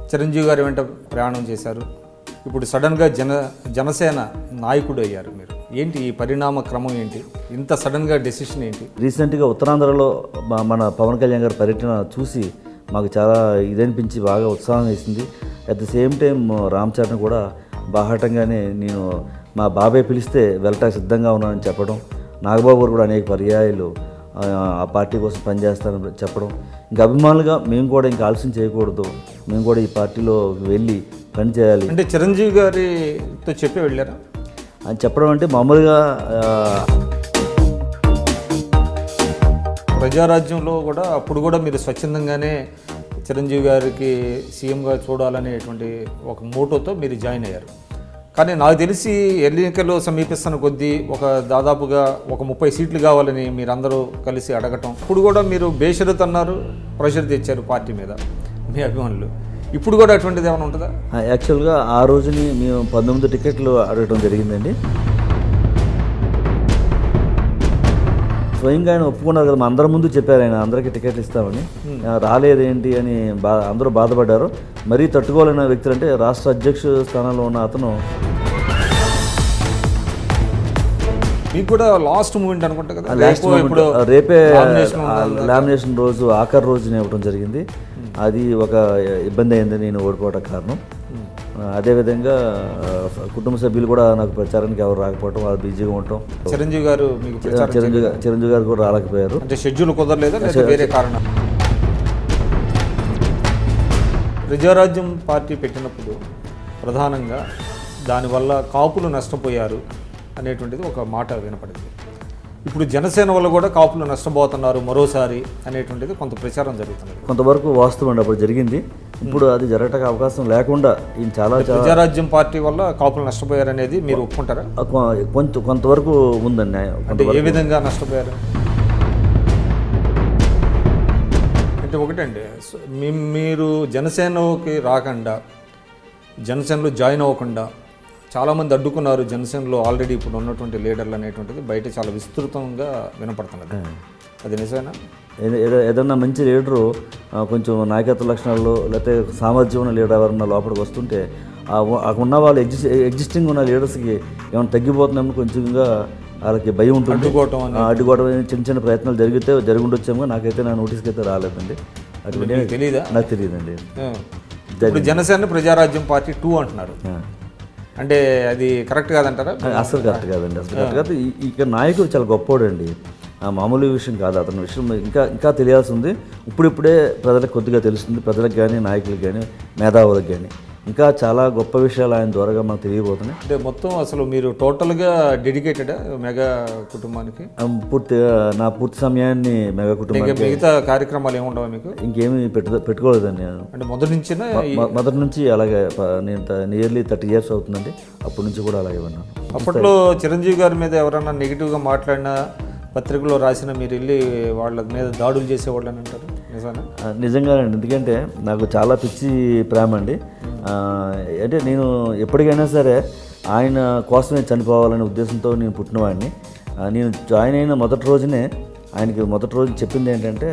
చిరంజీవి గారి వెంట ప్రయాణం చేశారు ఇప్పుడు సడన్గా జన జనసేన నాయకుడు అయ్యారు మీరు ఏంటి ఈ పరిణామ క్రమం ఏంటి ఇంత సడన్గా డెసిషన్ ఏంటి రీసెంట్గా ఉత్తరాంధ్రలో మా- మన పవన్ కళ్యాణ్ గారి పర్యటన చూసి మాకు చాలా ఇదనిపించి బాగా ఉత్సాహం వేసింది at the same time Ram Charan కూడా బాహాటంగానే నేను మా బాబాయ్ పిలిస్తే వెళ్ళటానికి సిద్ధంగా ఉన్నానని చెప్పడం నాగబాబు గారు కూడా అనేక పర్యాయాలు ఆ, ఆ పార్టీ కోసం పనిచేస్తానని చెప్పడం ఇంకా అభిమానులుగా మేము కూడా ఇంకా ఆలస్యం చేయకూడదు మేము కూడా ఈ పార్టీలో వెళ్ళి పని చేయాలి అంటే చిరంజీవి గారితో చెప్పి వెళ్ళారా అని చెప్పడం అంటే మామూలుగా ఆ, ప్రజారాజ్యంలో కూడా అప్పుడు కూడా మీరు స్వచ్ఛందంగానే చిరంజీవి గారికి సీఎంగా చూడాలనేటువంటి ఒక మోటోతో మీరు జాయిన్ అయ్యారు కానీ నాకు తెలిసి ఎన్నికలు సమీపిస్తున్న కొద్దీ ఒక దాదాపుగా ఒక ముప్పై సీట్లు కావాలని మీరందరూ కలిసి అడగటం ఇప్పుడు కూడా మీరు బేషరత్ అన్నారు ప్రెషర్ తెచ్చారు పార్టీ మీద మీ అభిమానులు ఇప్పుడు కూడా అటువంటిది ఏమైనా ఉంటుందా ఆ, యాక్చువల్గా ఆ రోజుని మేము పంతొమ్మిది టికెట్లు అడగటం జరిగిందండి స్వయంగా ఆయన ఒప్పుకున్నారు కదా మా అందరి ముందు చెప్పారు ఆయన అందరికీ టికెట్లు ఇస్తామని ఆ, రాలేదేంటి అని బా అందరూ బాధపడ్డారు మరీ తట్టుకోలేని వ్యక్తులు అంటే రాష్ట్ర అధ్యక్ష స్థానంలో ఉన్న అతను మీకు కూడా లాస్ట్ మూమెంట్ అనుకుంటా కదా లాస్ట్ రేపో ఇప్పుడు రేపే nomination ఆ, లామినేషన్ రోజు ఆఖరి రోజున ఇవ్వడం జరిగింది అది ఒక ఇబ్బంది అయింది నేను ఓడిపోవడం కారణం ఆ, అదేవిధంగా ఆ, కుటుంబ సభ్యులు కూడా నాకు ప్రచారానికి ఎవరు రాకపోవటం వాళ్ళు బిజీగా ఉండటం చిరంజీవి గారు మీకు ప్రచారం చిరంజీవి గారు- చిరంజీవి గారు కూడా రాలేకపోయారు అంటే షెడ్యూల్ కుదరలేదా లేదా వేరే కారణం ప్రజారాజ్యం పార్టీ పెట్టినప్పుడు ప్రధానంగా దానివల్ల కాపులు నష్టపోయారు అనేటువంటిది ఒక మాట వినపడింది ఇప్పుడు జనసేన వల్ల కూడా కాపులు నష్టపోతున్నారు మరోసారి అనేటువంటిది కొంత ప్రచారం జరుగుతున్నది కొంతవరకు వాస్తవం అండి అప్పుడు జరిగింది ఇప్పుడు అది జరగటానికి అవకాశం లేకుండా ఈయన చాలా చాలా ప్రజారాజ్యం పార్టీ వల్ల కాపులు నష్టపోయారు అనేది మీరు ఒప్పుకుంటారా కొ- కొంత కొంతవరకు ఉందండి అంటే ఏ విధంగా నష్టపోయారు అంటే ఒకటండి సో మీ- మీరు జనసేనకి రాకుండా జనసేనలో జాయిన్ అవ్వకుండా చాలామంది అడ్డుకున్నారు జనసేనలో ఆల్రెడీ ఇప్పుడు ఉన్నటువంటి లీడర్లు అనేటువంటిది బయట చాలా విస్తృతంగా వినపడుతున్నది అది నిజమేనా ఏద- ఏద- ఏదన్నా మంచి లీడరు ఆ, కొంచెం నాయకత్వ లక్షణాలు లేకపోతే సామర్థ్యం ఉన్న లీడర్ ఎవరన్నా లోపలికి వస్తుంటే ఆ ఉ- ఆ ఉన్న వాళ్ళు ఎగ్జిస్ట్ ఎగ్జిస్టింగ్ ఉన్న లీడర్స్కి ఏమైనా తగ్గిపోతున్నామని కొంచెంగా వాళ్ళకి భయం ఉంటుంది అడ్డుకోవటం అని ఆ, అడ్డుకోవడం అనేది చిన్న చిన్న ప్రయత్నాలు జరిగితే జరుగుండొచ్చేమో నాకైతే నా నోటీస్కి అయితే రాలేదండి అటువంటి మీకు తెలీదా నాకు తెలియదండి ఆ. ఇప్పుడు జనసేన ప్రజారాజ్యం పార్టీ టూ అంటున్నారు అంటే అది కరెక్ట్ కాదంటారా అసలు కరెక్ట్ కాదండి అసలు కరెక్ట్ కాదు ఈ- ఇక నాయకుడు చాలా గొప్పోడండి ఆ మామూలు విషయం కాదు అతని విషయం ఇంకా ఇంకా తెలియాల్సి ఉంది ఇప్పుడిప్పుడే ప్రజలకు కొద్దిగా తెలుస్తుంది ప్రజలకు కానీ నాయకులకు కానీ మేధావులకు కానీ ఇంకా చాలా గొప్ప విషయాలు ఆయన ద్వారాగా మనకు తెలియబోతున్నాయి అంటే మొత్తం అసలు మీరు టోటల్గా డెడికేటెడ్ మెగా కుటుంబానికి ఆ, పూర్తిగా నా పూర్తి సమయాన్ని మెగా కుటుంబం ఇంకా మిగతా కార్యక్రమాలు ఏముండవా మీకు ఇంకేమీ పెట్టు పెట్టుకోలేదండి నేను అంటే మొదటి నుంచినా ఈ- మొ- మొదటి నుంచి అలాగే ప- నేను నియర్లీ థర్టీ ఇయర్స్ అవుతుందండి అప్పటి నుంచి కూడా అలాగే ఉన్నాను అప్పట్లో చిరంజీవి గారి మీద ఎవరన్నా నెగిటివ్గా మాట్లాడినా పత్రికలో రాసిన మీరు వెళ్ళి వాళ్ళ మీద దాడులు చేసేవాళ్ళు అని అంటారు నిజానా ఆ, నిజంగానండి ఎందుకంటే నాకు చాలా పిచ్చి ప్రేమ అండి ఆ, అంటే నేను ఎప్పటికైనా సరే ఆయన కోసమే చనిపోవాలనే ఉద్దేశంతో నేను పుట్టినవాడిని ఆ, నేను జాయిన్ అయిన మొదటి రోజునే ఆయనకి మొదటి రోజు చెప్పింది ఏంటంటే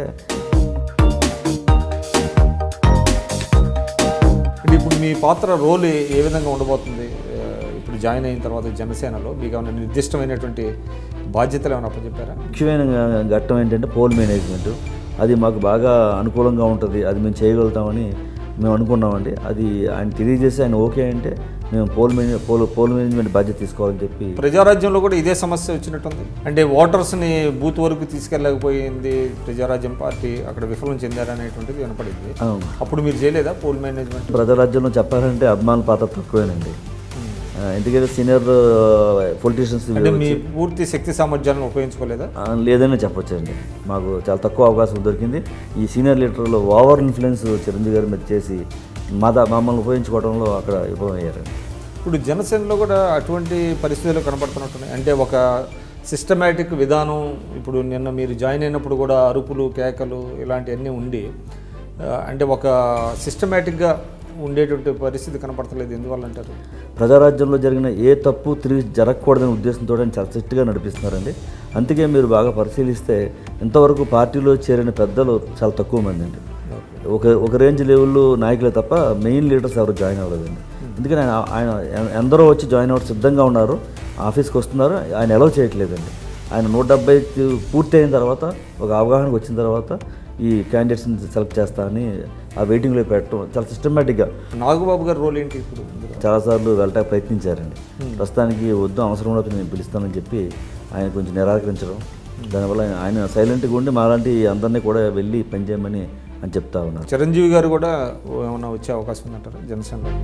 అంటే ఇప్పుడు మీ పాత్ర రోల్ ఏ- ఏ విధంగా ఉండబోతుంది ఆ, ఇప్పుడు జాయిన్ అయిన తర్వాత జనసేనలో మీకు ఏమైనా నిర్దిష్టమైనటువంటి బాధ్యతలు ఏమైనా అప్పచెప్పారా ముఖ్యమైన ఘట్టం ఏంటంటే పోల్ మేనేజ్మెంట్ అది మాకు బాగా అనుకూలంగా ఉంటుంది అది మేము చేయగలుగుతామని మేము అనుకున్నామండి అది ఆయన తెలియజేసి ఆయన ఓకే అంటే మేము పోల్ మేనే పోల్ పోల్ మేనేజ్మెంట్ బాధ్యత తీసుకోవాలని చెప్పి ప్రజారాజ్యంలో కూడా ఇదే సమస్య వచ్చినట్టుంది అంటే ఓటర్స్ని బూత్ వరకు తీసుకెళ్ళకపోయింది ప్రజారాజ్యం పార్టీ అక్కడ విఫలం చెందారనేటువంటిది వినపడింది అవును. అప్పుడు మీరు చేయలేదా పోల్ మేనేజ్మెంట్ ప్రజారాజ్యంలో చెప్పాలంటే అభిమానుల పాత్ర తక్కువేనండి ఆ, ఎందుకంటే సీనియర్ పొలిటీషియన్స్ అంటే మీ పూర్తి శక్తి సామర్థ్యాలను ఉపయోగించుకోలేదా లేదని చెప్పొచ్చండి మాకు చాలా తక్కువ అవకాశం దొరికింది ఈ సీనియర్ లీడర్లో ఓవర్ ఇన్ఫ్లుయెన్స్ చిరంజీవి గారి మీద చేసి మా దా- మమ్మల్ని ఉపయోగించుకోవడంలో అక్కడ విఫలమయ్యారండి ఇప్పుడు జనసేనలో కూడా అటువంటి పరిస్థితులు కనబడుతున్నట్టున్నాయి అంటే ఒక సిస్టమేటిక్ విధానం ఇప్పుడు నిన్న మీరు జాయిన్ అయినప్పుడు కూడా అరుపులు కేకలు ఇలాంటివన్నీ ఉండి ఆ, అంటే ఒక సిస్టమేటిక్గా ఉండేటువంటి పరిస్థితి కనపడతలేదు ఎందువల్ల అంటారు ప్రజారాజ్యంలో జరిగిన ఏ తప్పు తిరిగి జరగకూడదనే ఉద్దేశంతో ఆయన చాలా స్ట్రిక్ట్గా నడిపిస్తున్నారండి అందుకే మీరు బాగా పరిశీలిస్తే ఇంతవరకు పార్టీలో చేరిన పెద్దలు చాలా తక్కువ మంది అండి ఓకే ఒక ఒక రేంజ్ లెవెల్లో నాయకులే తప్ప మెయిన్ లీడర్స్ ఎవరు జాయిన్ అవ్వలేదండి ఎందుకంటే ఆయన ఆయన ఎ- ఎందరో వచ్చి జాయిన్ అవ్వడం సిద్ధంగా ఉన్నారు ఆఫీస్కి వస్తున్నారు ఆయన ఎలవ్ చేయట్లేదండి ఆయన నూట డెబ్బై పూర్తి అయిన తర్వాత ఒక అవగాహనకు వచ్చిన తర్వాత ఈ క్యాండిడేట్స్ని సెలెక్ట్ చేస్తా అని ఆ వెయిటింగ్లో పెట్టడం చాలా సిస్టమేటిక్గా నాగబాబు గారి రోల్ ఏంటి ఇప్పుడు ఇందులో? చాలాసార్లు వెళ్ళటానికి ప్రయత్నించారండి ప్రస్తుతానికి వద్దు అవసరం ఉన్నప్పుడు నేను పిలుస్తానని చెప్పి ఆయన కొంచెం నిరాకరించడం దానివల్ల ఆయన- ఆయన సైలెంట్గా ఉండి మాలాంటి అందరినీ కూడా వెళ్ళి పనిచేయమని అని చెప్తా ఉన్నారు చిరంజీవి గారు కూడా ఏమైనా వచ్చే అవకాశం ఉందంటారా జనసేనలో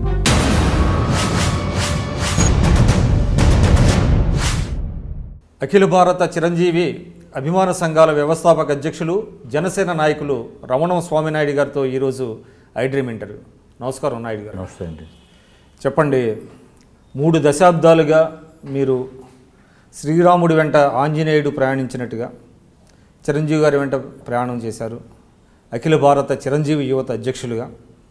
అఖిల భారత చిరంజీవి అభిమాన సంఘాల వ్యవస్థాపక అధ్యక్షులు జనసేన నాయకులు రమణం స్వామినాయుడు గారితో ఈరోజు ఐ డ్రీమ్ ఇంటర్వ్యూ నమస్కారం నాయుడు గారు నమస్తే అండి చెప్పండి మూడు దశాబ్దాలుగా మీరు శ్రీరాముడి వెంట ఆంజనేయుడు ప్రయాణించినట్టుగా చిరంజీవి గారి వెంట ప్రయాణం చేశారు అఖిల భారత చిరంజీవి యువత అధ్యక్షులుగా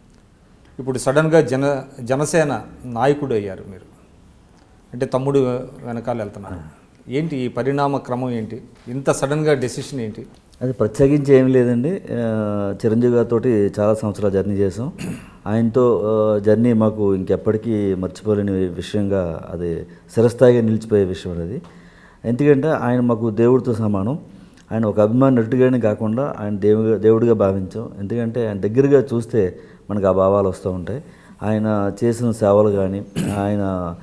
ఇప్పుడు సడన్గా జన జనసేన నాయకుడు అయ్యారు మీరు అంటే తమ్ముడు వెనకాల వెళ్తున్నారు ఏంటి ఈ పరిణామ క్రమం ఏంటి ఇంత సడన్గా డెసిషన్ ఏంటి అది ప్రత్యేకించి ఏం లేదండి ఆ, చిరంజీవి గారితో చాలా సంవత్సరాలు జర్నీ చేసాం ఆయనతో ఆ, జర్నీ మాకు ఇంకెప్పటికీ మర్చిపోలేని విషయంగా అది చిరస్థాయిగా నిలిచిపోయే విషయం అనేది ఎందుకంటే ఆయన మాకు దేవుడితో సమానం ఆయన ఒక అభిమాని నటుడిగానే కాకుండా ఆయన దేవుడిగా దేవుడిగా భావించాం ఎందుకంటే ఆయన దగ్గరగా చూస్తే మనకు ఆ భావాలు వస్తూ ఉంటాయి ఆయన చేసిన సేవలు కానీ ఆయన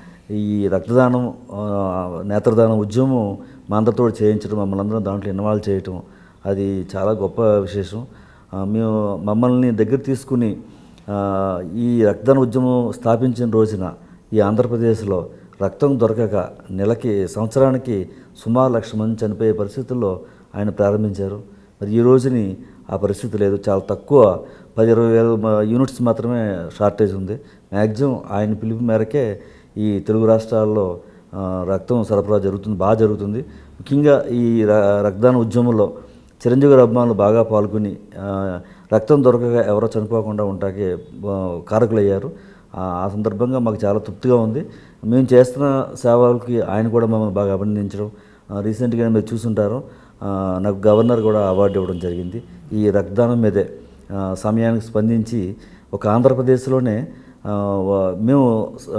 ఈ రక్తదానం ఆ, నేత్రదానం ఉద్యమం మా అందరితో చేయించడం మమ్మల్ని అందరం దాంట్లో ఇన్వాల్వ్ చేయటం అది చాలా గొప్ప విశేషం ఆ, మేము మమ్మల్ని దగ్గర తీసుకుని ఆ, ఈ రక్తదాన ఉద్యమం స్థాపించిన రోజున ఈ ఆంధ్రప్రదేశ్లో రక్తం దొరకక నెలకి సంవత్సరానికి సుమారు లక్ష మంది చనిపోయే పరిస్థితుల్లో ఆయన ప్రారంభించారు మరి ఈ రోజుని ఆ పరిస్థితి లేదు చాలా తక్కువ పది ఇరవై వేల మ- యూనిట్స్ మాత్రమే షార్టేజ్ ఉంది మ్యాక్సిమం ఆయన పిలుపు మేరకే ఈ తెలుగు రాష్ట్రాల్లో ఆ, రక్తం సరఫరా జరుగుతుంది బాగా జరుగుతుంది ముఖ్యంగా ఈ ర- రక్తదాన ఉద్యమంలో చిరంజీవి గారి అభిమానులు బాగా పాల్గొని ఆ, రక్తం దొరకగా ఎవరో చనిపోకుండా ఉంటాకే ఆ, కారకులయ్యారు ఆ ఆ సందర్భంగా మాకు చాలా తృప్తిగా ఉంది మేము చేస్తున్న సేవలకి ఆయన కూడా మమ్మల్ని బాగా అభినందించడం ఆ, రీసెంట్గా మీరు చూసుంటారు ఆ, నాకు గవర్నర్ కూడా అవార్డు ఇవ్వడం జరిగింది ఈ రక్తదానం మీదే ఆ, సమయానికి స్పందించి ఒక ఆంధ్రప్రదేశ్లోనే ఆ, వ- మేము ఆ,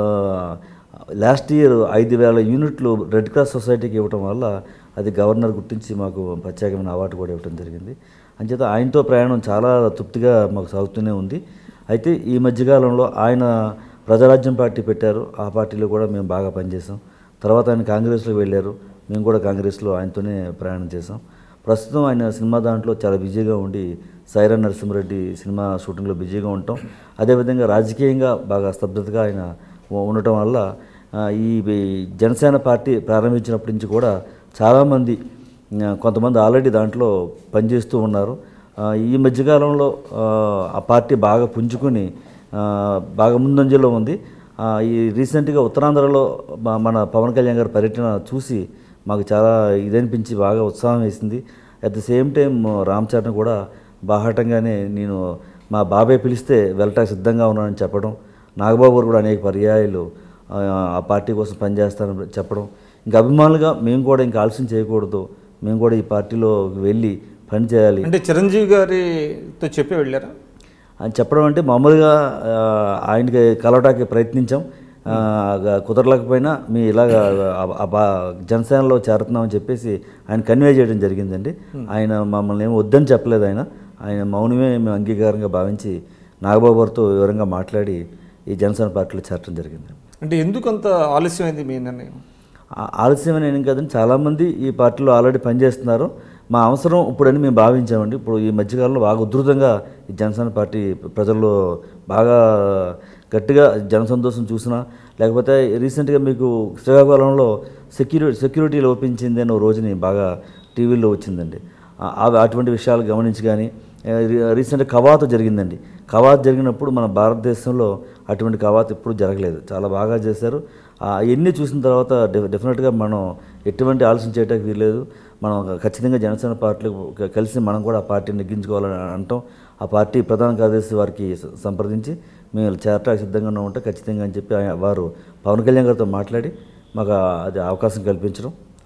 లాస్ట్ ఇయర్ ఐదు వేల యూనిట్లు రెడ్ క్రాస్ సొసైటీకి ఇవ్వటం వల్ల అది గవర్నర్ గుర్తించి మాకు ప్రత్యేకమైన అవార్డు కూడా ఇవ్వడం జరిగింది అంచేత ఆయనతో ప్రయాణం చాలా తృప్తిగా మాకు సాగుతూనే ఉంది అయితే ఈ మధ్యకాలంలో ఆయన ప్రజారాజ్యం పార్టీ పెట్టారు ఆ పార్టీలో కూడా మేము బాగా పనిచేసాం తర్వాత ఆయన కాంగ్రెస్లోకి వెళ్ళారు మేము కూడా కాంగ్రెస్లో ఆయనతోనే ప్రయాణం చేసాం ప్రస్తుతం ఆయన సినిమా దాంట్లో చాలా బిజీగా ఉండి సైరా నరసింహారెడ్డి సినిమా షూటింగ్లో బిజీగా ఉంటాం అదేవిధంగా రాజకీయంగా బాగా స్తబ్దతగా ఆయన ఉ- ఉండటం వల్ల ఆ, ఈ ఈ జనసేన పార్టీ ప్రారంభించినప్పటి నుంచి కూడా చాలామంది ఆ, కొంతమంది ఆల్రెడీ దాంట్లో పనిచేస్తూ ఉన్నారు ఆ, ఈ మధ్యకాలంలో ఆ, ఆ పార్టీ బాగా పుంజుకుని ఆ, బాగా ముందంజలో ఉంది ఆ, ఈ రీసెంట్గా ఉత్తరాంధ్రలో మా- మన పవన్ కళ్యాణ్ గారి పర్యటన చూసి మాకు చాలా ఇదనిపించి బాగా ఉత్సాహం వేసింది at the same time Ram Charan కూడా బాహాటంగానే నేను మా బాబాయ్ పిలిస్తే వెళ్ళటానికి సిద్ధంగా ఉన్నానని చెప్పడం నాగబాబు గారు కూడా అనేక పర్యాయాలు ఆ, ఆ పార్టీ కోసం పనిచేస్తానని చెప్పడం ఇంకా అభిమానులుగా మేము కూడా ఇంకా ఆలస్యం చేయకూడదు మేము కూడా ఈ పార్టీలో వెళ్ళి పని చేయాలి అంటే చిరంజీవి గారితో చెప్పి వెళ్ళారా అని చెప్పడం అంటే మామూలుగా ఆ, ఆయనకి కలవటానికి ప్రయత్నించాం ఆ, గ- కుదరలేకపోయినా మీ ఇలాగ ఆ- ఆ బా- జనసేనలో చేరుతున్నామని చెప్పేసి ఆయన కన్వే చేయడం జరిగిందండి ఆయన మమ్మల్ని ఏమి వద్దని చెప్పలేదు ఆయన ఆయన మౌనమే మేము అంగీకారంగా భావించి నాగబాబు గారితో వివరంగా మాట్లాడి ఈ జనసేన పార్టీలో చేరడం జరిగింది అంటే ఎందుకు అంత ఆలస్యమైంది మీ నిర్ణయం ఆ- ఆలస్యమని ఏం కాదండి చాలామంది ఈ పార్టీలో ఆల్రెడీ పనిచేస్తున్నారు మా అవసరం ఇప్పుడని మేము భావించామండి ఇప్పుడు ఈ మధ్యకాలంలో బాగా ఉధృతంగా ఈ జనసేన పార్టీ ప్రజల్లో బాగా గట్టిగా జనసంతోషం చూసినా లేకపోతే రీసెంట్గా మీకు శ్రీకాకుళంలో సెక్యూరిటీ సెక్యూరిటీ లోపించింది అనే ఓ రోజుని బాగా టీవీలో వచ్చిందండి ఆ- ఆ- అటువంటి విషయాలు గమనించి కానీ రీసెంట్ కవాతు జరిగిందండి కవాతు జరిగినప్పుడు మన భారతదేశంలో అటువంటి కవాతు ఎప్పుడు జరగలేదు చాలా బాగా చేశారు ఆ, ఇవన్నీ చూసిన తర్వాత డెఫ్ డెఫినెట్గా మనం ఎటువంటి ఆలోచన చేయడానికి వీల్లేదు మనం ఖచ్చితంగా జనసేన పార్టీలో క- కలిసి మనం కూడా ఆ పార్టీని నెగ్గించుకోవాలని అంటాం ఆ పార్టీ ప్రధాన కార్యదర్శి వారికి స- సంప్రదించి మేము చేరటానికి సిద్ధంగా ఉంటాం ఖచ్చితంగా అని చెప్పి ఆయన వారు పవన్ కళ్యాణ్ గారితో మాట్లాడి మాకు ఆ- అది అవకాశం కల్పించడం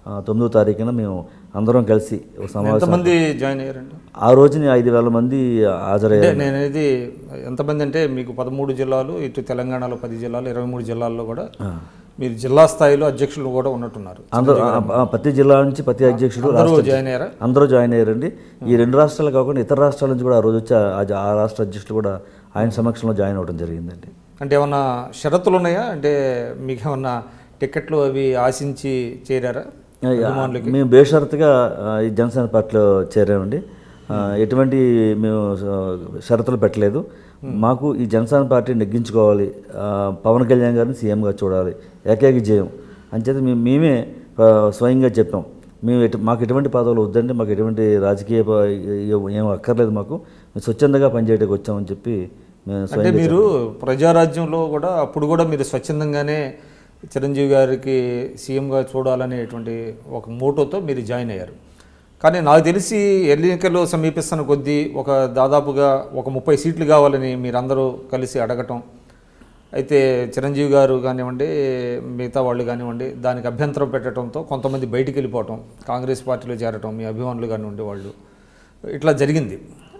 ఆ, తొమ్మిదో తారీఖున మేము అందరం కలిసి ఒక సమావేశం ఎంతమంది జాయిన్ అయ్యారండి ఆ రోజుని ఐదు వేల మంది హాజరయ్యారు అంటే నేను అనేది ఎంతమంది అంటే మీకు పదమూడు జిల్లాలు ఇటు తెలంగాణలో పది జిల్లాలు ఇరవై మూడు జిల్లాల్లో కూడా మీరు జిల్లా స్థాయిలో అధ్యక్షులు కూడా ఉన్నట్టున్నారు అందరూ ఆ, ఆ, ప్రతి జిల్లా నుంచి ప్రతి అధ్యక్షుడు అందరూ జాయిన్ అయ్యారా అందరూ జాయిన్ అయ్యారండి ఈ రెండు రాష్ట్రాలు కాకుండా ఇతర రాష్ట్రాల నుంచి కూడా ఆ రోజు వచ్చి ఆ- ఆ జ- ఆ రాష్ట్ర అధ్యక్షులు కూడా ఆయన సమక్షంలో జాయిన్ అవ్వడం జరిగిందండి అంటే ఏమన్నా షరతులు ఉన్నాయా అంటే మీకు ఏమన్నా టికెట్లు అవి ఆశించి చేరారా అభిమానులకి మేము బేషరతుగా ఆ, ఈ జనసేన పార్టీలో చేరామండి ఆ, ఎటువంటి మేము ఆ, షరతులు పెట్టలేదు మాకు ఈ జనసేన పార్టీ నెగ్గించుకోవాలి ఆ, పవన్ కళ్యాణ్ గారిని సీఎంగా చూడాలి ఏకైక జయం అంచేత మేము మేమే ఆ, స్వయంగా చెప్పాం మేము ఎటు మాకు ఎటువంటి పదవులు వద్దండి మాకు ఎటువంటి రాజకీయ ప- ఏ- ఏం అక్కర్లేదు మాకు మేము స్వచ్ఛందంగా పనిచేయడానికి వచ్చామని చెప్పి మేము అంటే స్వయంగా మీరు ప్రజారాజ్యంలో కూడా అప్పుడు కూడా మీరు స్వచ్ఛందంగానే చిరంజీవి గారికి సీఎంగా చూడాలనేటువంటి ఒక మోటోతో మీరు జాయిన్ అయ్యారు కానీ నాకు తెలిసి ఎన్నికలు సమీపిస్తున్న కొద్దీ ఒక దాదాపుగా ఒక ముప్పై సీట్లు కావాలని మీరందరూ కలిసి అడగటం అయితే చిరంజీవి గారు కానివ్వండి మిగతా వాళ్ళు కానివ్వండి దానికి అభ్యంతరం పెట్టడంతో కొంతమంది బయటికి వెళ్ళిపోవటం కాంగ్రెస్ పార్టీలో చేరటం మీ అభిమానులు కానివ్వండి వాళ్ళు ఇట్లా జరిగింది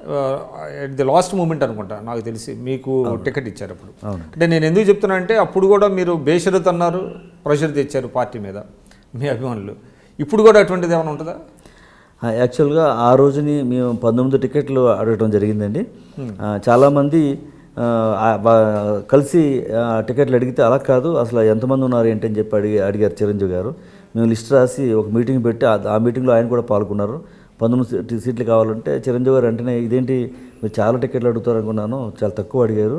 ఎట్ ది లాస్ట్ మూమెంట్ అనుకుంటా నాకు తెలిసి మీకు టికెట్ ఇచ్చారు అప్పుడు అంటే నేను ఎందుకు చెప్తున్నా అంటే అప్పుడు కూడా మీరు బేషరత్ అన్నారు ప్రెషర్ తెచ్చారు పార్టీ మీద మీ అభిమానులు ఇప్పుడు కూడా అటువంటిది ఏమైనా ఉంటుందా ఆ, యాక్చువల్గా ఆ రోజుని మేము పంతొమ్మిది టికెట్లు అడగటం జరిగిందండి ఆ, చాలామంది ఆ, ఆ, బా- కలిసి ఆ, టికెట్లు అడిగితే అలా కాదు అసలు ఎంతమంది ఉన్నారు ఏంటి అని చెప్పి అడిగి అడిగారు చిరంజీవి గారు మేము లిస్ట్ రాసి ఒక మీటింగ్ పెట్టి ఆ- ఆ మీటింగ్లో ఆయన కూడా పాల్గొన్నారు పంతొమ్మిది సీ- సీట్లు కావాలంటే చిరంజీవి గారు వెంటనే ఇదేంటి మీరు చాలా టికెట్లు అడుగుతారు అనుకున్నాను చాలా తక్కువ అడిగారు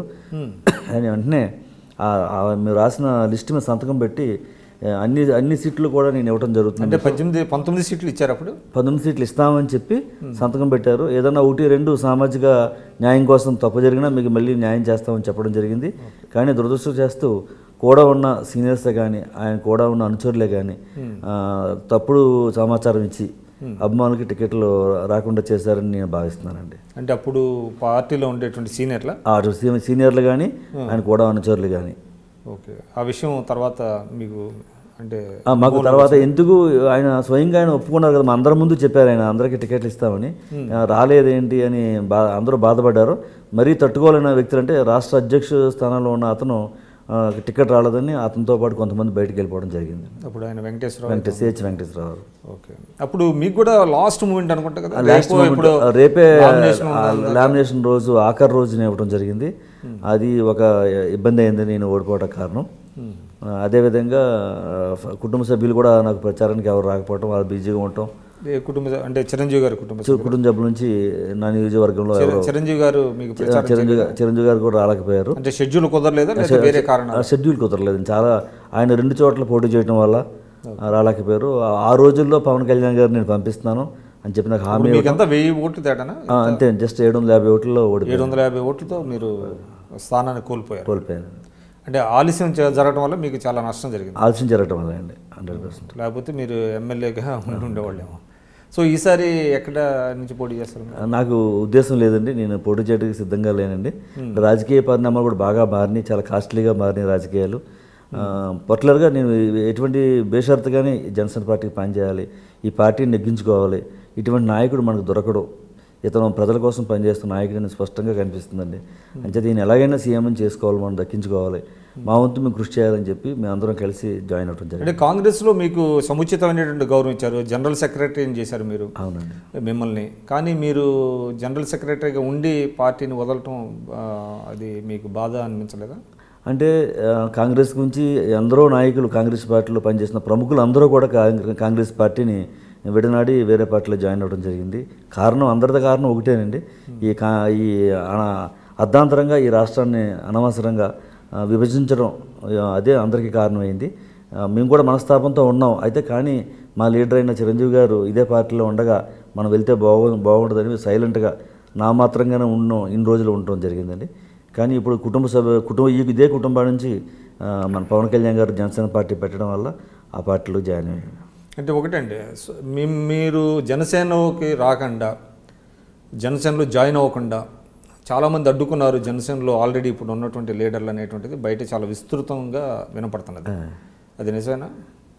అని వెంటనే ఆ- ఆ మీరు రాసిన లిస్ట్ మీద సంతకం పెట్టి ఆ, అన్ని అన్ని సీట్లు కూడా నేను ఇవ్వడం జరుగుతుంది అంటే పద్దెనిమిది పంతొమ్మిది సీట్లు ఇచ్చారు అప్పుడు పంతొమ్మిది సీట్లు ఇస్తామని చెప్పి సంతకం పెట్టారు ఏదన్నా ఒకటి రెండు సామాజిక న్యాయం కోసం తప్పు జరిగినా మీకు మళ్ళీ న్యాయం చేస్తామని చెప్పడం జరిగింది కానీ దురదృష్టం చేస్తూ కూడా ఉన్న సీనియర్సే కానీ ఆయన కూడా ఉన్న అనుచరులే కానీ ఆ, తప్పుడు సమాచారం ఇచ్చి అభిమానులకి టికెట్లు రాకుండా చేశారని నేను భావిస్తున్నానండి అంటే అప్పుడు పార్టీలో ఉండేటువంటి సీనియర్ల ఆ సీ- సీనియర్లు కానీ ఆయన కూడా అనుచరులు కానీ ఓకే ఆ విషయం తర్వాత మీకు అంటే ఆ, మాకు తర్వాత ఎందుకు ఆయన స్వయంగా ఆయన ఒప్పుకున్నారు కదా మా అందరి ముందు చెప్పారు ఆయన అందరికీ టికెట్లు ఇస్తామని ఆ, రాలేదేంటి అని బా అందరూ బాధపడ్డారు మరీ తట్టుకోలేని వ్యక్తులు అంటే రాష్ట్ర అధ్యక్ష స్థానంలో ఉన్న అతను ఆ, టికెట్ రాలేదని అతనితో పాటు కొంతమంది బయటికి వెళ్ళిపోవడం జరిగింది అప్పుడు ఆయన వెంకటేశ్వరరావు వెంకట సిహెచ్ వెంకటేశ్వరరావు గారు. ఓకే అప్పుడు మీకు కూడా లాస్ట్ మూమెంట్ అనుకుంటా కదా లాస్ట్ రేపో మూమెంట్ ఎప్పుడో రేపే nomination ఉందా? లామినేషన్ రోజు ఆఖరి రోజున ఇవ్వడం జరిగింది అది ఒక ఇబ్బంది అయింది నేను ఓడిపోవడం కారణం ఆ, అదేవిధంగా ఆ, ఫ- కుటుంబ సభ్యులు కూడా నాకు ప్రచారానికి ఎవరు రాకపోవటం వాళ్ళు బిజీగా ఉండటం ఏ కుటుంబ సభ్యు- అంటే చిరంజీవి గారి కుటుంబ చి- కుటుంబ సభ్యుల నుంచి నా నియోజకవర్గంలో సభ్యులు. ఎవరో చిరంజీవి గారు మీకు ప్రచారం చిరంజీవి గారు చిరంజీవి గారు కూడా రాలేకపోయారు అంటే షెడ్యూల్ కుదరలేదా లేదా వేరే కారణం ఆ షెడ్యూల్ కుదరలేదు చాలా ఆయన రెండు చోట్ల పోటీ చేయడం వల్ల ఆ, రాలేకపోయారు ఆ- ఆ రోజుల్లో పవన్ కళ్యాణ్ గారు నేను పంపిస్తున్నాను అని చెప్పి నాకు హామీ మీకంతా వెయ్యి ఓట్లు తేడానా ఆ, అంతే జస్ట్ ఏడు వందల యాభై ఓట్లలో ఓడిపోయి ఏడు వందల యాభై ఓట్లతో మీరు స్థానాన్ని కోల్పోయారు కోల్పోయాను అంటే ఆలస్యం చే- జరగడం వల్ల మీకు చాలా నష్టం జరిగింది ఆలస్యం జరగటం వల్ల అండి హండ్రెడ్ పర్సెంట్ లేకపోతే మీరు ఎమ్మెల్యేగా ఉండి ఉండేవాళ్ళేమో సో ఈసారి ఎక్కడ నుంచి పోటీ చేస్తారు మీరు? నాకు ఉద్దేశం లేదండి నేను పోటీ చేయడానికి సిద్ధంగా లేనండి రాజకీయ పరిణామాలు కూడా బాగా మారినాయి చాలా కాస్ట్లీగా మారినాయి రాజకీయాలు పర్టికులర్గా నేను ఎటువంటి బేషరతుగానే జనసేన పార్టీకి పనిచేయాలి ఈ పార్టీని నెగ్గించుకోవాలి ఇటువంటి నాయకుడు మనకు దొరకడు ఇతను ప్రజల కోసం పనిచేస్తున్న నాయకుడిని స్పష్టంగా కనిపిస్తుందండి అంటే దీన్ని ఎలాగైనా సీఎం చేసుకోవాలి మనం దక్కించుకోవాలి మా వంతు మేము కృషి చేయాలని చెప్పి మేము అందరం కలిసి జాయిన్ అవ్వడం జరిగింది అంటే కాంగ్రెస్లో మీకు సముచితమైనటువంటి గౌరవం ఇచ్చారు జనరల్ సెక్రటరీని చేశారు మీరు అవునండి మిమ్మల్ని కానీ మీరు జనరల్ సెక్రటరీగా ఉండి పార్టీని వదలటం ఆ, అది మీకు బాధ అనిపించలేదా అంటే ఆ, కాంగ్రెస్ గురించి ఎందరో నాయకులు కాంగ్రెస్ పార్టీలో పనిచేసిన ప్రముఖులు అందరూ కూడా కాంగ్రె- కాంగ్రెస్ పార్టీని విడనాడి వేరే పార్టీలో జాయిన్ అవ్వడం జరిగింది కారణం అందరిది కారణం ఒకటేనండి ఈ కా ఈ అన- అర్ధాంతరంగా ఈ రాష్ట్రాన్ని అనవసరంగా ఆ, విభజించడం ఆ, అదే అందరికీ కారణమైంది ఆ, మేము కూడా మనస్తాపంతో ఉన్నాం అయితే కానీ మా లీడర్ అయిన చిరంజీవి గారు ఇదే పార్టీలో ఉండగా మనం వెళ్తే బాగు బాగుంటుందని సైలెంట్గా నామాత్రంగానే ఉన్నాం ఇన్ని రోజులు ఉండటం జరిగిందండి కానీ ఇప్పుడు కుటుంబ సభ్యు కుటుంబ ఈ ఇదే కుటుంబం నుంచి ఆ, మన పవన్ కళ్యాణ్ గారు జనసేన పార్టీ పెట్టడం వల్ల ఆ పార్టీలో జాయిన్ అయ్యాను అంటే ఒకటండి సో మీ- మీరు జనసేనకి రాకుండా జనసేనలో జాయిన్ అవ్వకుండా చాలామంది అడ్డుకున్నారు జనసేనలో ఆల్రెడీ ఇప్పుడు ఉన్నటువంటి లీడర్లు అనేటువంటిది బయట చాలా విస్తృతంగా వినపడుతున్నది అది నిజమేనా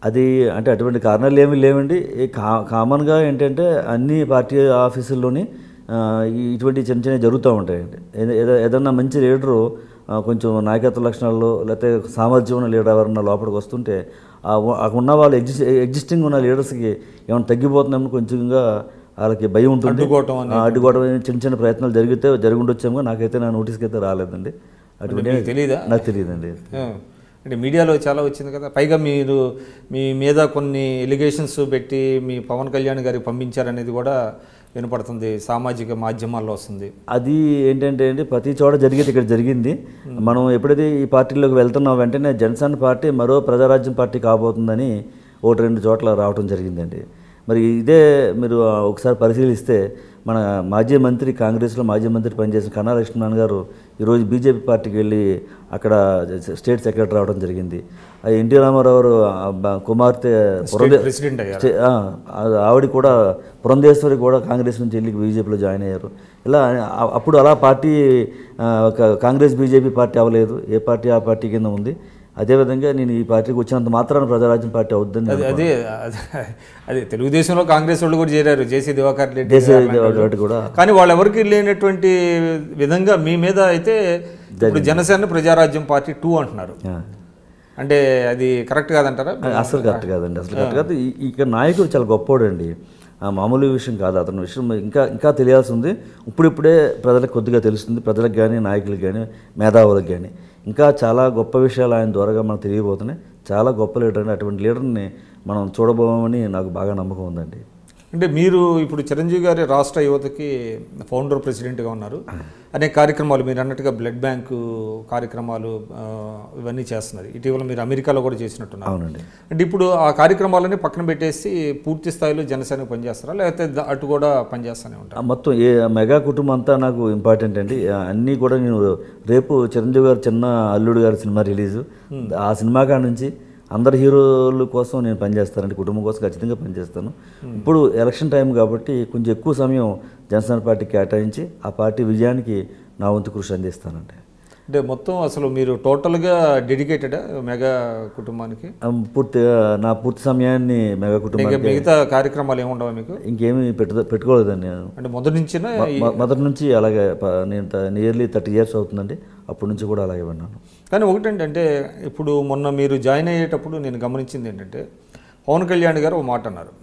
అది అంటే అటువంటి కారణాలు ఏమీ లేవండి ఈ కా కామన్గా ఏంటంటే అన్ని పార్టీ ఆఫీసుల్లోని ఆ, ఈ- ఇటువంటి చిన్న చిన్న జరుగుతూ ఉంటాయండి ఏద- ఏద- ఏదన్నా మంచి లీడరు ఆ, కొంచెం నాయకత్వ లక్షణాల్లో లేకపోతే సామర్థ్యం ఉన్న లీడర్ ఎవరన్నా లోపలికి వస్తుంటే ఆ ఉ- ఆ ఉన్న వాళ్ళు ఎగ్జిస్ ఎగ్జిస్టింగ్ ఉన్న లీడర్స్కి ఏమైనా తగ్గిపోతుందని కొంచెంగా వాళ్ళకి భయం ఉంటుంది అడ్డుకోవటం ఆ, అడ్డుకోవడం అనేది చిన్న చిన్న ప్రయత్నాలు జరిగితే జరిగి ఉండొచ్చేమో నాకైతే నా నోటీస్కి అయితే రాలేదండి అటువంటి మీకు తెలీదా నాకు తెలియదండి ఆ, అంటే మీడియాలో చాలా వచ్చింది కదా పైగా మీరు మీ మీద కొన్ని ఎలిగేషన్స్ పెట్టి మీ పవన్ కళ్యాణ్ గారికి పంపించారనేది కూడా వినపడుతుంది సామాజిక మాధ్యమాల్లో వస్తుంది అది ఏంటంటే అండి ప్రతి చోట జరిగేది ఇక్కడ జరిగింది మనం ఎప్పుడైతే ఈ పార్టీలోకి వెళ్తున్నాం వెంటనే జనసేన పార్టీ మరో ప్రజారాజ్యం పార్టీ కాబోతుందని ఒకటి రెండు చోట్ల రావడం జరిగిందండి మరి ఇదే మీరు ఆ, ఒకసారి పరిశీలిస్తే మన మాజీ మంత్రి కాంగ్రెస్లో మాజీ మంత్రి పనిచేసిన కన్నా లక్ష్మణ్ గారు ఈరోజు బీజేపీ పార్టీకి వెళ్ళి అక్కడ స్టేట్ సెక్రటరీ రావడం జరిగింది ఆ ఎన్టీ రామారావు గారు, ఆ, బ- కుమార్తె పురంధే ప్రెసిడెంట్ అయ్యారు స్టే- ఆ, ఆ- ఆవిడ కూడా పురంధేశ్వరి కూడా కాంగ్రెస్ నుంచి వెళ్ళి బీజేపీలో జాయిన్ అయ్యారు ఇలా ఆ- అప్పుడు అలా పార్టీ ఆ, ఒక కాంగ్రెస్ బీజేపీ పార్టీ అవ్వలేదు ఏ పార్టీ ఆ పార్టీ కింద ఉంది అదేవిధంగా నేను ఈ పార్టీకి వచ్చినంత మాత్రాన ప్రజారాజ్యం పార్టీ అవుద్దని అది అదే అదే అదే తెలుగుదేశంలో కాంగ్రెస్ వాళ్ళు కూడా చేరారు జేసీ దివాకర్ రెడ్డి దేశ గారు లాంటి వాళ్ళు. ఒకటి కూడా కానీ వాళ్ళు ఎవరికి లేనటువంటి విధంగా మీ మీద అయితే ఇప్పుడు జనసేన ప్రజారాజ్యం పార్టీ టూ అంటున్నారు ఆ. అంటే అది కరెక్ట్ కాదంటారా అసలు కరెక్ట్ కాదండి అసలు కరెక్ట్ కాదు ఈ- ఇక్కడ నాయకుడు చాలా గొప్పోడండి ఆ మామూలు విషయం కాదు అతని విషయం ఇంకా ఇంకా తెలియాల్సి ఉంది ఇప్పుడిప్పుడే ప్రజలకు కొద్దిగా తెలుస్తుంది ప్రజలకు కానీ నాయకులకు కానీ మేధావులకు కానీ ఇంకా చాలా గొప్ప విషయాలు ఆయన ద్వారాగా మనకు తెలియబోతున్నాయి చాలా గొప్ప లీడర్ అండి అటువంటి లీడర్ని మనం చూడబోమని నాకు బాగా నమ్మకం ఉందండి అంటే మీరు ఇప్పుడు చిరంజీవి గారి రాష్ట్ర యువతకి ఫౌండర్ ప్రెసిడెంట్గా ఉన్నారు అనేక కార్యక్రమాలు మీరు అన్నట్టుగా బ్లడ్ బ్యాంకు కార్యక్రమాలు ఆ, ఇవన్నీ చేస్తున్నారు ఇటీవల మీరు అమెరికాలో కూడా చేసినట్టున్నారు అవునండి అంటే ఇప్పుడు ఆ కార్యక్రమాలని పక్కన పెట్టేసి పూర్తి స్థాయిలో జనసేనకు పనిచేస్తారా లేకపోతే ద- అటు కూడా పనిచేస్తూనే ఉంటారా ఆ మొత్తం ఏ మెగా కుటుంబం అంతా నాకు ఇంపార్టెంట్ అండి ఆ, అన్నీ కూడా నేను రేపు చిరంజీవి గారు చిన్న అల్లుడు గారి సినిమా రిలీజు ఆ సినిమా కాడ నుంచి అందరు హీరోల కోసం నేను పనిచేస్తానండి కుటుంబం కోసం ఖచ్చితంగా పనిచేస్తాను ఇప్పుడు ఎలక్షన్ టైం కాబట్టి కొంచెం ఎక్కువ సమయం జనసేన పార్టీ కేటాయించి ఆ పార్టీ విజయానికి నా వంతు కృషి అందిస్తానండి అంటే మొత్తం అసలు మీరు టోటల్గా డెడికేటెడ్ మెగా కుటుంబానికి ఆ, పూర్తిగా నా పూర్తి సమయాన్ని మెగా ఇంకా కుటుంబానికి మిగతా కార్యక్రమాలు ఏముండవా మీకు ఇంకేమీ పెట్టు పెట్టుకోలేదండి నేను అంటే మొదటి నుంచినా ఈ- మొ- మొదటి నుంచి అలాగే ప- నేను నియర్లీ థర్టీ ఇయర్స్ అవుతుందండి అప్పటి నుంచి కూడా అలాగే విన్నాను కానీ ఒకటేంటంటే ఇప్పుడు మొన్న మీరు జాయిన్ అయ్యేటప్పుడు నేను గమనించింది ఏంటంటే పవన్ కళ్యాణ్ గారు ఒక మాట అన్నారు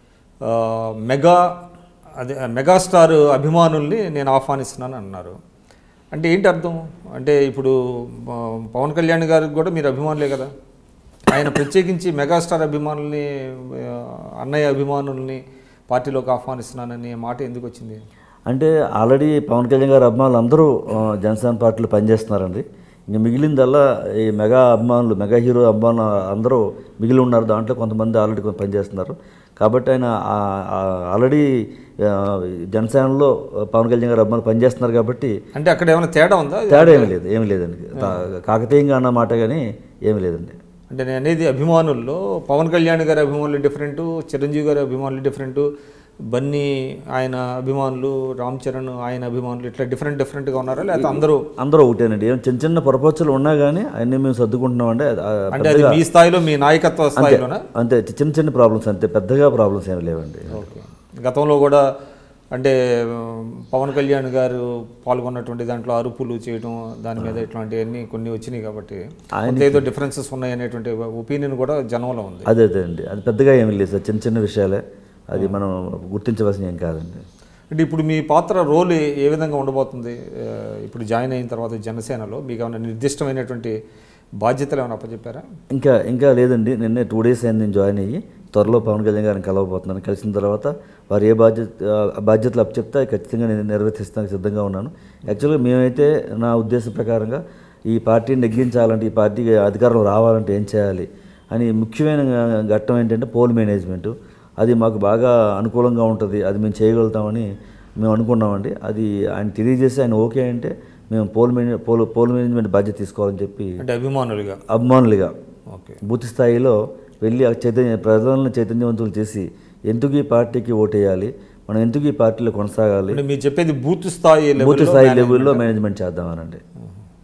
ఆ, మెగా అదే మెగాస్టార్ అభిమానుల్ని నేను ఆహ్వానిస్తున్నాను అన్నారు అంటే ఏంటి అర్థం అంటే ఇప్పుడు ఆ, పవన్ కళ్యాణ్ గారికి కూడా మీరు అభిమానులే కదా ఆయన ప్రత్యేకించి మెగాస్టార్ అభిమానుల్ని ఆ, అన్నయ్య అభిమానుల్ని పార్టీలోకి ఆహ్వానిస్తున్నానని మాట ఎందుకు వచ్చింది అంటే ఆల్రెడీ పవన్ కళ్యాణ్ గారి అభిమానులు అందరూ ఆ, జనసేన పార్టీలో పనిచేస్తున్నారండి ఇంక మిగిలిందల్లా ఈ మెగా అభిమానులు మెగా హీరో అభిమానులు అందరూ మిగిలి ఉన్నారు దాంట్లో కొంతమంది ఆల్రెడీ కొంత పనిచేస్తున్నారు కాబట్టి ఆయన ఆ- ఆ- ఆల్రెడీ ఆ, జనసేనలో పవన్ కళ్యాణ్ గారు అభిమానులు పనిచేస్తున్నారు కాబట్టి అంటే అక్కడ ఏమైనా తేడా ఉందా తేడా ఏమీ లేదు ఏమీ లేదండి తా- కాకతీయంగా అన్న మాట కానీ ఏమీ లేదండి అంటే నేను అనేది అభిమానుల్లో పవన్ కళ్యాణ్ గారి అభిమానులు డిఫరెంట్ చిరంజీవి గారి అభిమానులు డిఫరెంట్ బన్నీ ఆయన అభిమానులు రామ్ చరణ్ ఆయన అభిమానులు ఇట్లా డిఫరెంట్ డిఫరెంట్గా ఉన్నారా లేకపోతే అందరూ అందరూ ఒకటేనండి ఏం చిన్న చిన్న పొరపచ్చులు ఉన్నా కానీ అన్నీ మేము సర్దుకుంటున్నామండి అది- ఆ, అంటే అది మీ స్థాయిలో మీ నాయకత్వ స్థాయిలోనా అంతే చిన్న చిన్న ప్రాబ్లమ్స్ అంతే పెద్దగా ప్రాబ్లమ్స్ ఏమి లేవండి ఓకే గతంలో కూడా అంటే ఉమ్, పవన్ కళ్యాణ్ గారు పాల్గొన్నటువంటి దాంట్లో అరుపులు చేయడం దాని మీద ఇట్లాంటివన్నీ కొన్ని వచ్చినాయి కాబట్టి కొంత ఏదో డిఫరెన్సెస్ ఉన్నాయి అనేటువంటి ఒపీనియన్ కూడా జనంలో ఉంది అదే అదే అండి అది పెద్దగా ఏమి లేదు సార్ చిన్న చిన్న విషయాలే అది మనం గుర్తించవలసిన ఏం కాదండి అంటే ఇప్పుడు మీ పాత్ర రోల్ ఏ- ఏ విధంగా ఉండబోతుంది ఆ, ఇప్పుడు జాయిన్ అయిన తర్వాత జనసేనలో మీకు ఏమైనా నిర్దిష్టమైనటువంటి బాధ్యతలు ఏమైనా అప్పచెప్పారా ఇంకా ఇంకా లేదండి నిన్నే టూ డేస్ అయింది నేను జాయిన్ అయ్యి త్వరలో పవన్ కళ్యాణ్ గారిని కలవబోతున్నాను కలిసిన తర్వాత వారు ఏ బాధ్యత ఆ బాధ్యతలు అప్పచెప్తే అవి ఖచ్చితంగా నేను నిర్వర్తిస్తానికి సిద్ధంగా ఉన్నాను యాక్చువల్గా మేమైతే నా ఉద్దేశం ప్రకారంగా ఈ పార్టీని నెగ్గించాలంటే ఈ పార్టీకి అధికారం రావాలంటే ఏం చేయాలి అని ముఖ్యమైన ఘట్టం ఏంటంటే పోల్ మేనేజ్మెంట్ అది మాకు బాగా అనుకూలంగా ఉంటుంది అది మేము చేయగలుగుతామని మేము అనుకున్నామండి అది ఆయన తెలియజేసి ఆయన ఓకే అంటే మేము పోల్ మేనే పోల్ పోల్ మేనేజ్మెంట్ బాధ్యత తీసుకోవాలని చెప్పి అంటే అభిమానులుగా అభిమానులుగా ఓకే బూత్ స్థాయిలో వెళ్ళి ఆ చైతన్య ప్రజలను చైతన్యవంతులు చేసి ఎందుకు ఈ పార్టీకి ఓటేయాలి మనం ఎందుకు ఈ పార్టీలో కొనసాగాలి అంటే మీరు చెప్పేది బూత్ స్థాయి బూత్ లెవెల్లో స్థాయి లెవెల్లో మేనేజ్మెంట్ చేద్దామనండి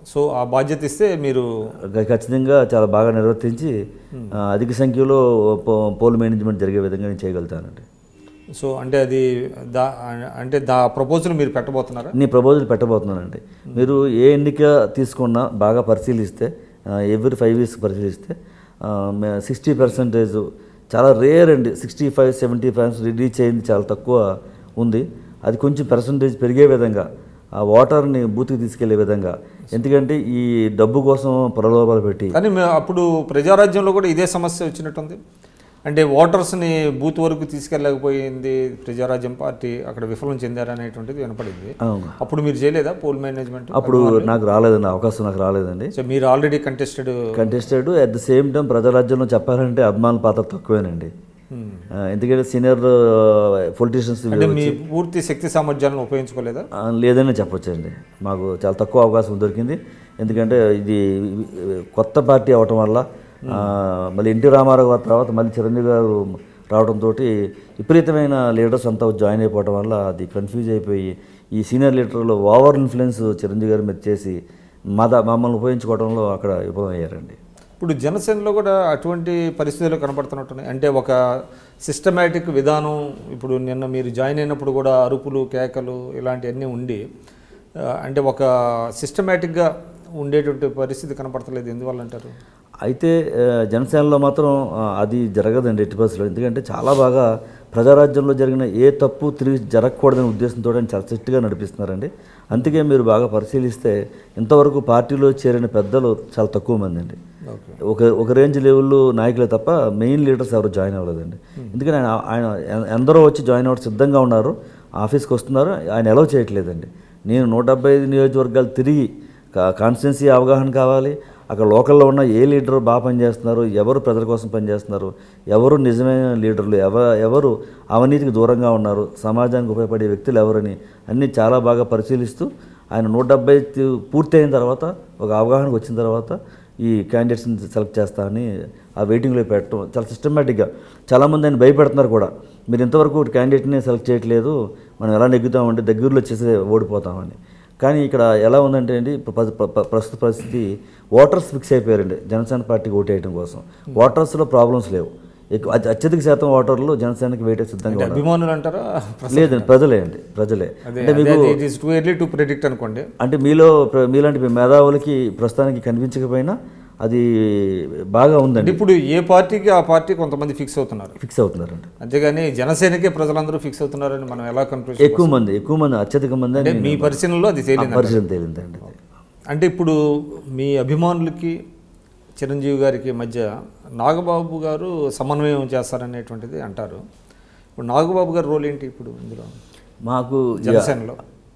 సో ఆ బాధ్యత ఇస్తే మీరు ఖ- ఖచ్చితంగా చాలా బాగా నిర్వర్తించి ఆ, అధిక సంఖ్యలో పో- పోల్ మేనేజ్మెంట్ జరిగే విధంగా నేను చేయగలుగుతానండి సో అంటే అది దా అంటే దా ప్రపోజల్ మీరు పెట్టబోతున్నారా నేను ప్రపోజల్ పెట్టబోతున్నానండి మీరు ఏ ఎన్నిక తీసుకున్నా బాగా పరిశీలిస్తే ఎవ్రీ ఫైవ్ ఇయర్స్ పరిశీలిస్తే సిక్స్టీ పర్సెంటేజ్ చాలా రేర్ అండి sixty five seventy five reach అయింది చాలా తక్కువ ఉంది అది కొంచెం పర్సంటేజ్ పెరిగే విధంగా ఆ వాటర్ని బూత్కి తీసుకెళ్లే విధంగా ఎందుకంటే ఈ డబ్బు కోసం ప్రలోభాలు పెట్టి కానీ మే- అప్పుడు ప్రజారాజ్యంలో కూడా ఇదే సమస్య వచ్చినట్టుంది అంటే ఓటర్స్ని బూత్ వరకు తీసుకెళ్ళకపోయింది ప్రజారాజ్యం పార్టీ అక్కడ విఫలం చెందారనేటువంటిది వినపడింది అవును. అప్పుడు మీరు చేయలేదా పోల్ మేనేజ్మెంట్ అప్పుడు నాకు రాలేదండి అవకాశం నాకు రాలేదండి సో మీరు already contested contested at the same time ప్రజారాజ్యంలో చెప్పాలంటే అభిమానుల పాత్ర తక్కువేనండి ఆ, ఎందుకంటే సీనియర్ పొలిటీషియన్స్ అంటే మీ పూర్తి శక్తి సామర్థ్యాలను ఉపయోగించుకోలేదా లేదని చెప్పొచ్చండి మాకు చాలా తక్కువ అవకాశం దొరికింది ఎందుకంటే ఇది కొత్త పార్టీ అవటం వల్ల ఆ, మళ్ళీ ఎన్టీ రామారావు గారి తర్వాత మళ్ళీ చిరంజీవి గారు రావడంతో విపరీతమైన లీడర్స్ అంతా జాయిన్ అయిపోవడం వల్ల అది కన్ఫ్యూజ్ అయిపోయి ఈ సీనియర్ లీడర్లు ఓవర్ ఇన్ఫ్లుయెన్స్ చిరంజీవి గారి మీద చేసి మద మమ్మల్ని ఉపయోగించుకోవడంలో అక్కడ విఫలమయ్యారండి ఇప్పుడు జనసేనలో కూడా అటువంటి పరిస్థితులు కనపడుతున్నట్టున్నాయి అంటే ఒక సిస్టమేటిక్ విధానం ఇప్పుడు నిన్న మీరు జాయిన్ అయినప్పుడు కూడా అరుపులు కేకలు ఇలాంటివన్నీ ఉండి ఆ, అంటే ఒక సిస్టమేటిక్గా ఉండేటువంటి పరిస్థితి కనపడతలేదు ఎందువల్ల అంటారు అయితే ఆ, జనసేనలో మాత్రం ఆ, అది జరగదండి ఎట్టి పరిస్థితుల్లో ఎందుకంటే చాలా బాగా ప్రజారాజ్యంలో జరిగిన ఏ తప్పు తిరిగి జరగకూడదనే ఉద్దేశంతో ఆయన చాలా స్ట్రిక్ట్గా నడిపిస్తున్నారండి అందుకే మీరు బాగా పరిశీలిస్తే ఇంతవరకు పార్టీలో చేరిన పెద్దలు చాలా తక్కువ మంది అండి ఓకే ఒక ఒక రేంజ్ లెవెల్లో నాయకులే తప్ప మెయిన్ లీడర్స్ ఎవరు జాయిన్ అవ్వలేదండి ఎందుకంటే ఆయన ఆయన ఎ- ఎందరో వచ్చి జాయిన్ అవ్వడం సిద్ధంగా ఉన్నారు ఆఫీస్కి వస్తున్నారు ఆయన ఎలవ్ చేయట్లేదండి నేను నూట డెబ్బై ఐదు నియోజకవర్గాలు తిరిగి కాన్స్టిట్యున్సీ అవగాహన కావాలి అక్కడ లోకల్లో ఉన్న ఏ లీడర్ బాగా పనిచేస్తున్నారు ఎవరు ప్రజల కోసం పనిచేస్తున్నారు ఎవరు నిజమైన లీడర్లు ఎవ ఎవరు అవినీతికి దూరంగా ఉన్నారు సమాజానికి ఉపయోగపడే వ్యక్తులు ఎవరని అన్నీ చాలా బాగా పరిశీలిస్తూ ఆయన నూట డెబ్బై పూర్తి అయిన తర్వాత ఒక అవగాహనకు వచ్చిన తర్వాత ఈ క్యాండిడేట్స్ని సెలెక్ట్ చేస్తామని ఆ వెయిటింగ్లో పెట్టడం చాలా సిస్టమేటిక్గా చాలామంది ఆయన భయపెడుతున్నారు కూడా మీరు ఇంతవరకు క్యాండిడేట్ని సెలెక్ట్ చేయట్లేదు మనం ఎలా నెగ్గుతామంటే దగ్గరలో చేసే ఓడిపోతామని కానీ ఇక్కడ ఎలా ఉందంటే అండి ప్ర- ప్ర- ప్ర- ప్రస్తుత పరిస్థితి ఓటర్స్ ఫిక్స్ అయిపోయారండి జనసేన పార్టీకి ఓటు వేయడం కోసం ఓటర్స్లో ప్రాబ్లమ్స్ లేవు ఎక్కువ అత్య- అత్యధిక శాతం ఓటర్లు జనసేనకి వేయటం సిద్ధంగా అంటే ఉన్నారు అభిమానులు అంటారా లేదండి ప్రజలే అండి ప్రజలే అదే అంటే మీకు it is too early to predict అనుకోండి అంటే మీలో ప్ర- మీలాంటి మేధావులకి ప్రస్తుతానికి కనిపించకపోయినా అది బాగా ఉందండి ఇప్పుడు ఏ పార్టీకి ఆ పార్టీ కొంతమంది ఫిక్స్ అవుతున్నారు ఫిక్స్ అవుతున్నారండి అంతేగాని జనసేనకే ప్రజలందరూ ఫిక్స్ అవుతున్నారని మనం ఎలా కన్క్లూషన్ ఎక్కువ మంది ఎక్కువ మంది అత్యధిక మంది అంటే అని మీ పరిశీలనలో అది తేలింది పరిచయం తేలిందండి అంటే ఇప్పుడు మీ అభిమానులకి చిరంజీవి గారికి మధ్య నాగబాబు గారు సమన్వయం చేస్తారనేటువంటిది అంటారు ఇప్పుడు నాగబాబు గారి రోల్ ఏంటి ఇప్పుడు ఇందులో మాకు ఇక జనసేనలో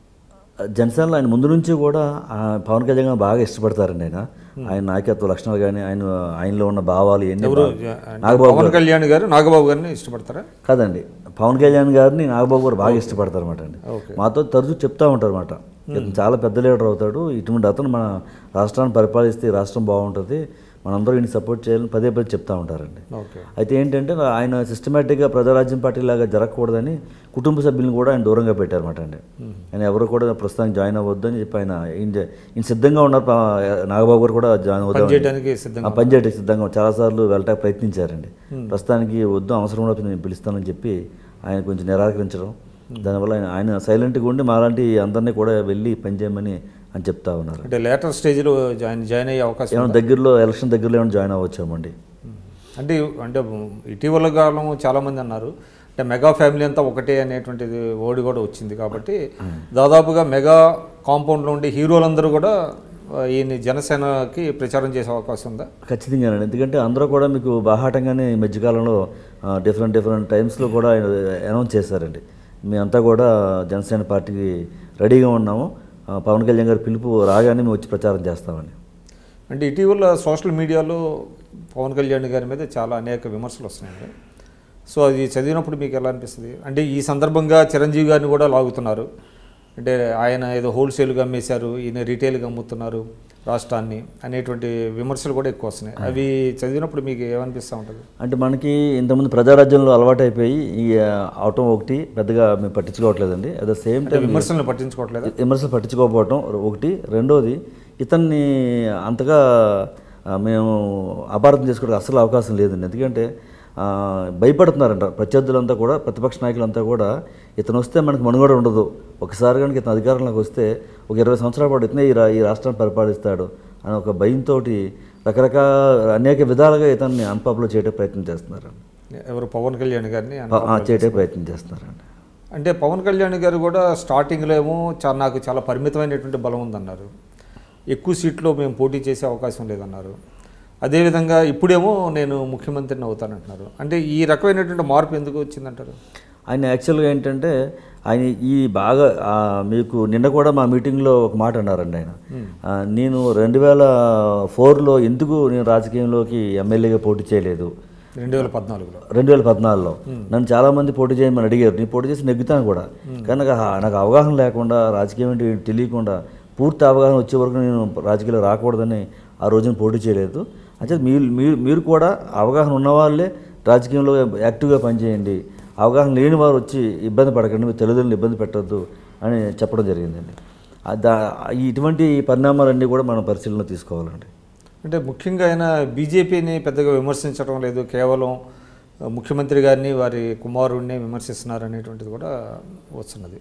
జనసేనలో ఆయన ముందు నుంచి కూడా ఆ పవన్ కళ్యాణ్ గారిని బాగా ఇష్టపడతారండి ఆయన ఆయన నాయకత్వ లక్షణాలు కానీ ఆయన ఆయనలో ఉన్న భావాలు ఎన్ని నాగబాబు పవన్ కళ్యాణ్ గారు నాగబాబు గారిని ఇష్టపడతారా కాదండి పవన్ కళ్యాణ్ గారిని నాగబాబు గారు బాగా ఇష్టపడతారు అనమాట అండి ఓకే మాతో తరచూ చెప్తా ఉంటారు అనమాట ఇతను చాలా పెద్ద లీడర్ అవుతాడు ఇటువంటి అతను మన రాష్ట్రాన్ని పరిపాలిస్తే ఈ రాష్ట్రం బాగుంటుంది మనందరూ ఈయన సపోర్ట్ చేయాలని పదే పదే చెప్తా ఉంటారండి ఓకే అయితే ఏంటంటే ఆయన సిస్టమేటిక్గా ప్రజారాజ్యం పార్టీ లాగా జరగకూడదని కుటుంబ సభ్యులను కూడా ఆయన దూరంగా పెట్టారన్నమాట అండి ఆయన ఎవరు కూడా ప్రస్తుతానికి జాయిన్ అవ్వద్దని చెప్పి ఆయన ఈయన ఈయన సిద్ధంగా ఉన్నారు పా- నాగబాబు గారు కూడా జాయిన్ అవుతాం చేయడానికి సిద్ధంగా పనిచేయడానికి సిద్ధంగా చాలాసార్లు వెళ్ళటానికి ప్రయత్నించారండి ప్రస్తుతానికి వద్దు అవసరం ఉన్నప్పుడు నేను పిలుస్తానని చెప్పి ఆయన కొంచెం నిరాకరించడం దానివల్ల ఆయన ఆయన సైలెంట్గా ఉండి మాలాంటి అందరినీ కూడా వెళ్ళి పనిచేయమని అని చెప్తా ఉన్నారు అంటే లేటర్ స్టేజ్లో జాయిన్ జాయిన్ అయ్యే అవకాశం ఏమైనా దగ్గరలో ఎలక్షన్ దగ్గరలో ఏమైనా జాయిన్ అవ్వచ్చామండి అంటే అంటే ఇటీవల కాలం చాలామంది అన్నారు అంటే మెగా ఫ్యామిలీ అంతా ఒకటే అనేటువంటిది ఓడి కూడా వచ్చింది కాబట్టి దాదాపుగా మెగా కాంపౌండ్లో ఉండే హీరోలందరూ కూడా ఆ, ఈయన జనసేనకి ప్రచారం చేసే అవకాశం ఉందా ఖచ్చితంగానండి ఎందుకంటే అందరూ కూడా మీకు బాహాటంగానే ఈ మధ్యకాలంలో డిఫరెంట్ డిఫరెంట్ టైమ్స్లో కూడా అనౌన్స్ చేశారండి మేమంతా కూడా జనసేన పార్టీకి రెడీగా ఉన్నాము ఆ, పవన్ కళ్యాణ్ గారి పిలుపు రాగానే మేము వచ్చి ప్రచారం చేస్తామని అంటే ఇటీవల సోషల్ మీడియాలో పవన్ కళ్యాణ్ గారి మీద చాలా అనేక విమర్శలు వస్తున్నాయి సో అది చదివినప్పుడు మీకు ఎలా అనిపిస్తుంది అంటే ఈ సందర్భంగా చిరంజీవి గారిని కూడా లాగుతున్నారు అంటే ఆయన ఏదో హోల్సేల్గా అమ్మేశారు ఈయన రీటైల్గా అమ్ముతున్నారు రాష్ట్రాన్ని అనేటువంటి విమర్శలు కూడా ఎక్కువ వస్తున్నాయి అవి చదివినప్పుడు మీకు ఏమనిపిస్తూ ఉంటుంది అంటే మనకి ఇంతకుముందు ప్రజారాజ్యంలో అలవాటు అయిపోయి ఈ అవటం ఒకటి పెద్దగా మేము పట్టించుకోవట్లేదండి అట్ ద సేమ్ అంటే టైం విమర్శలను పట్టించుకోవట్లేదు విమర్శలు పట్టించుకోకపోవటం ఒకటి రెండోది ఇతన్ని అంతగా ఆ, మేము అపార్థం చేసుకోవడానికి అసలు అవకాశం లేదండి ఎందుకంటే ఆ, భయపడుతున్నారంట ప్రత్యర్థులంతా కూడా ప్రతిపక్ష నాయకులంతా కూడా ఇతను వస్తే మనకు మనుగడ ఉండదు ఒకసారి కనుక ఇతను అధికారంలోకి వస్తే ఒక ఇరవై సంవత్సరాల పాటు ఇతనే ఈ రా ఈ రాష్ట్రాన్ని పరిపాలిస్తాడు అని ఒక భయంతో రకరకాల అనేక విధాలుగా ఇతన్ని అన్పాపులో చేయడానికి ప్రయత్నం చేస్తున్నారు ఎవరు పవన్ కళ్యాణ్ గారిని ఆ, ఆ, చేయడానికి ప్రయత్నం చేస్తున్నారండి అంటే పవన్ కళ్యాణ్ గారు కూడా స్టార్టింగ్లో ఏమో చాలా నాకు చాలా పరిమితమైనటువంటి బలం ఉందన్నారు ఎక్కువ సీట్లో మేము పోటీ చేసే అవకాశం లేదన్నారు అదేవిధంగా ఇప్పుడేమో నేను ముఖ్యమంత్రిని అవుతానంటున్నారు అంటే ఈ రకమైనటువంటి మార్పు ఎందుకు వచ్చిందంటారు ఆయన యాక్చువల్గా ఏంటంటే ఆయన ఈ బాగా ఆ, మీకు నిన్న కూడా మా మీటింగ్లో ఒక మాట అన్నారండి ఆయన ఆ, నేను రెండు వేల ఫోర్లో ఎందుకు నేను రాజకీయంలోకి ఎమ్మెల్యేగా పోటీ చేయలేదు రెండు వేల పద్నాలుగులో రెండు వేల పద్నాలుగులో నన్ను చాలామంది పోటీ చేయమని అడిగారు నేను పోటీ చేసి నెగ్గుతాను కూడా కానీ నాకు ఆ- నాకు అవగాహన లేకుండా రాజకీయం ఏంటి తెలియకుండా పూర్తి అవగాహన వచ్చే వరకు నేను రాజకీయాలు రాకూడదని ఆ రోజున పోటీ చేయలేదు అంటే మీరు మీరు మీరు కూడా అవగాహన ఉన్నవాళ్ళే రాజకీయంలో యాక్టివ్గా పనిచేయండి అవగాహన లేని వారు వచ్చి ఇబ్బంది పడకండి మీ తల్లిదండ్రులు ఇబ్బంది పెట్టద్దు అని చెప్పడం జరిగిందండి ఆ దా ఈ ఇటువంటి పరిణామాలన్నీ కూడా మనం పరిశీలన తీసుకోవాలండి అంటే ముఖ్యంగా ఆయన బీజేపీని పెద్దగా విమర్శించడం లేదు కేవలం ఆ, ముఖ్యమంత్రి గారిని వారి కుమారుడిని విమర్శిస్తున్నారు అనేటువంటిది కూడా వస్తున్నది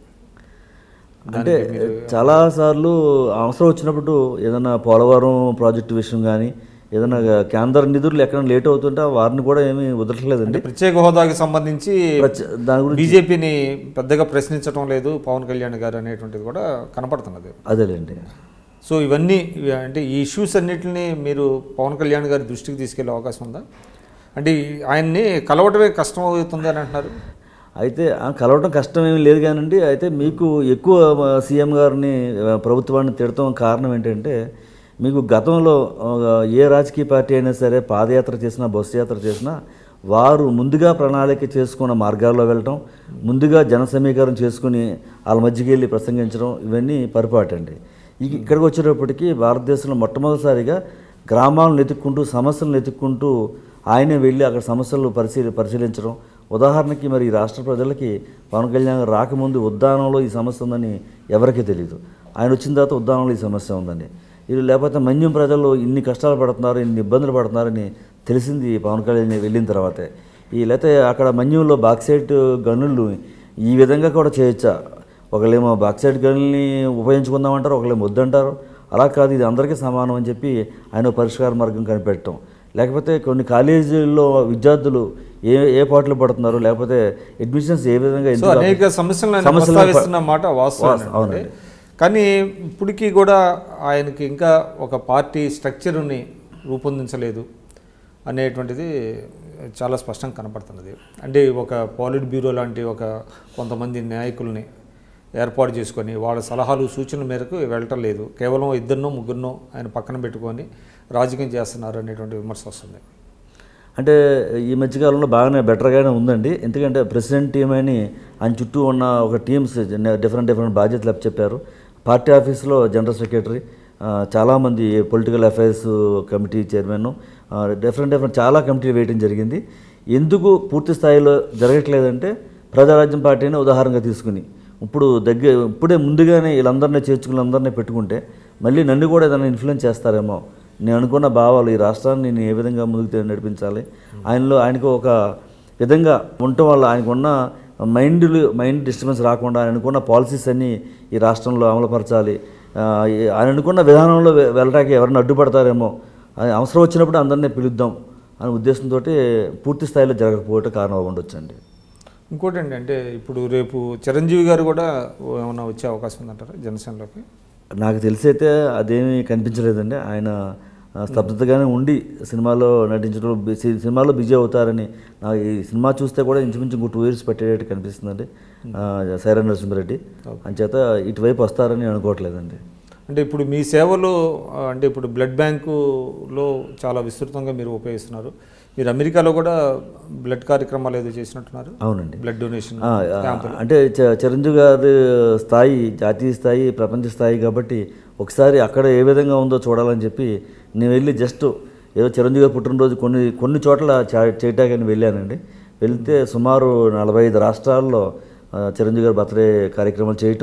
అంటే చాలాసార్లు అవసరం వచ్చినప్పుడు ఏదైనా పోలవరం ప్రాజెక్టు విషయం కానీ ఏదైనా కేంద్ర నిధులు ఎక్కడ లేట్ అవుతుంటే వారిని కూడా ఏమీ వదలట్లేదండి ప్రత్యేక హోదాకి సంబంధించి ప్రచ- దాని గురించి బీజేపీని పెద్దగా ప్రశ్నించడం లేదు పవన్ కళ్యాణ్ గారు అనేటువంటిది కూడా కనపడుతున్నది అదేలేండి సో ఇవన్నీ ఇవి అంటే ఈ ఇష్యూస్ అన్నిటిని మీరు పవన్ కళ్యాణ్ గారి దృష్టికి తీసుకెళ్లే అవకాశం ఉందా అంటే ఈ- ఆయన్ని కలవటమే కష్టం అవుతుంది అని అంటున్నారు అయితే ఆ కలవటం కష్టం ఏమీ లేదు కానండి అయితే మీకు ఎక్కువ ఆ, సీఎం గారిని ఆ, ప్రభుత్వాన్ని తిడతాం కారణం ఏంటంటే మీకు గతంలో ఆ, ఏ రాజకీయ పార్టీ అయినా సరే పాదయాత్ర చేసినా బస్సు యాత్ర చేసినా వారు ముందుగా ప్రణాళిక చేసుకున్న మార్గాల్లో వెళ్ళటం ముందుగా జన సమీకరణ చేసుకుని వాళ్ళ మధ్యకి వెళ్ళి ప్రసంగించడం ఇవన్నీ పరిపాటు అండి ఇక- ఇక్కడికి వచ్చేటప్పటికి భారతదేశంలో మొట్టమొదటిసారిగా గ్రామాలను వెతుక్కుంటూ సమస్యలను వెతుక్కుంటూ ఆయనే వెళ్ళి అక్కడ సమస్యలు పరిశీలి పరిశీలించడం ఉదాహరణకి మరి ఈ రాష్ట్ర ప్రజలకి పవన్ కళ్యాణ్ గారు రాకముందు ఉద్దానంలో ఈ సమస్య ఉందని ఎవరికీ తెలియదు ఆయన వచ్చిన తర్వాత ఉద్దానంలో ఈ సమస్య ఉందండి ఇది లేకపోతే మన్యం ప్రజలు ఇన్ని కష్టాలు పడుతున్నారు ఇన్ని ఇబ్బందులు పడుతున్నారని తెలిసింది పవన్ కళ్యాణ్ వెళ్ళిన తర్వాతే ఈ లేకపోతే అక్కడ మన్యంలో బాక్సైట్ గనులు ఈ విధంగా కూడా చేయొచ్చా ఒకళ్ళేమో బాక్సైట్ గనుల్ని ఉపయోగించుకుందామంటారు ఒకళ్ళేమో వద్దంటారు అలా కాదు ఇది అందరికీ సమానం అని చెప్పి ఆయన ఒక పరిష్కార మార్గం కనిపెట్టడం లేకపోతే కొన్ని కాలేజీల్లో విద్యార్థులు ఏ ఏ పాటలు పడుతున్నారు లేకపోతే అడ్మిషన్స్ ఏ విధంగా సో ఎందుకు అనేక సమస్యలను ఆయన సమస్యలను ప్రస్తావిస్తున్న మాట వాస్తవం వాస్తవం, అవునండి. కానీ ఇప్పటికీ కూడా ఆయనకి ఇంకా ఒక పార్టీ స్ట్రక్చర్ని రూపొందించలేదు అనేటువంటిది చాలా స్పష్టంగా కనపడుతున్నది అంటే ఒక పాలిట్ బ్యూరో లాంటి ఒక కొంతమంది నాయకుల్ని ఏర్పాటు చేసుకొని వాళ్ళ సలహాలు సూచనల మేరకు వెళ్ళటం లేదు కేవలం ఇద్దరినో ముగ్గురినో ఆయన పక్కన పెట్టుకొని రాజకీయం చేస్తున్నారు అనేటువంటి విమర్శ వస్తుంది అంటే ఈ మధ్యకాలంలో బాగానే బెటర్గానే ఉందండి ఎందుకంటే ప్రెసిడెంట్ టీం అని ఆయన చుట్టూ ఉన్న ఒక టీమ్స్ డిఫరెంట్ డిఫరెంట్ బాధ్యతలు చెప్పారు పార్టీ ఆఫీస్లో జనరల్ సెక్రటరీ ఆ, చాలామంది political affairs committee chairman different different చాలా కమిటీలు వేయడం జరిగింది ఎందుకు పూర్తి స్థాయిలో జరగట్లేదంటే ప్రజారాజ్యం పార్టీని ఉదాహరణగా తీసుకుని ఇప్పుడు దగ్గర ఇప్పుడే ముందుగానే వీళ్ళందరినీ చేర్చుకుని అందరినీ పెట్టుకుంటే మళ్ళీ నన్ను కూడా ఏదైనా ఇన్ఫ్లుయెన్స్ చేస్తారేమో నేను అనుకున్న భావాలు ఈ రాష్ట్రాన్ని నేను ఏ విధంగా ముందుకు తీ- నడిపించాలి ఆయనలో ఆయనకు ఒక విధంగా ఉండటం వల్ల ఆయనకున్న మైండ్లు మైండ్ డిస్టర్బెన్స్ రాకుండా ఆయన అనుకున్న పాలసీస్ అన్నీ ఈ రాష్ట్రంలో అమలుపరచాలి ఆ, ఈ- ఆయన అనుకున్న విధానంలో వె- వెళ్ళడానికి ఎవరైనా అడ్డుపడతారేమో అది అవసరం వచ్చినప్పుడు అందరినీ పిలుద్దాం అనే ఉద్దేశంతో పూర్తి స్థాయిలో జరగకపోవటం కారణం ఉండొచ్చండి ఇంకోటి అంటే ఇప్పుడు రేపు చిరంజీవి గారు కూడా ఏమైనా వచ్చే అవకాశం ఉందంటారా జనసేనలోకి నాకు తెలిసి అయితే అదేమీ కనిపించలేదండి ఆయన ఆ, స్తబ్దతగానే ఉండి సినిమాలో నటించడం బి- సి- సినిమాలో బిజీ అవుతారని నాకు ఈ సినిమా చూస్తే కూడా ఇంచుమించు ఇంకో టూ ఇయర్స్ పెట్టేటట్టు కనిపిస్తుందండి ఆ, సైరా నరసింహారెడ్డి అంచేత ఇటువైపు వస్తారని అనుకోవట్లేదండి అంటే ఇప్పుడు మీ సేవలు ఆ, అంటే ఇప్పుడు బ్లడ్ బ్యాంకులో చాలా విస్తృతంగా మీరు ఉపయోగిస్తున్నారు మీరు అమెరికాలో కూడా బ్లడ్ కార్యక్రమాలు ఏదో చేసినట్టున్నారు అవునండి బ్లడ్ డొనేషన్ ఆ, ఆ, అంటే చ- చిరంజీవి గారి స్థాయి జాతీయ స్థాయి ప్రపంచ స్థాయి కాబట్టి ఒకసారి అక్కడ ఏ విధంగా ఉందో చూడాలని చెప్పి నేను వెళ్ళి జస్ట్ ఏదో చిరంజీవి గారి పుట్టినరోజు కొన్ని కొన్ని చోట్ల చే- చేయటానికి వెళ్ళానండి వెళ్తే సుమారు నలభై ఐదు రాష్ట్రాల్లో ఆ, చిరంజీవి గారి బర్త్డే కార్యక్రమాలు చేయటం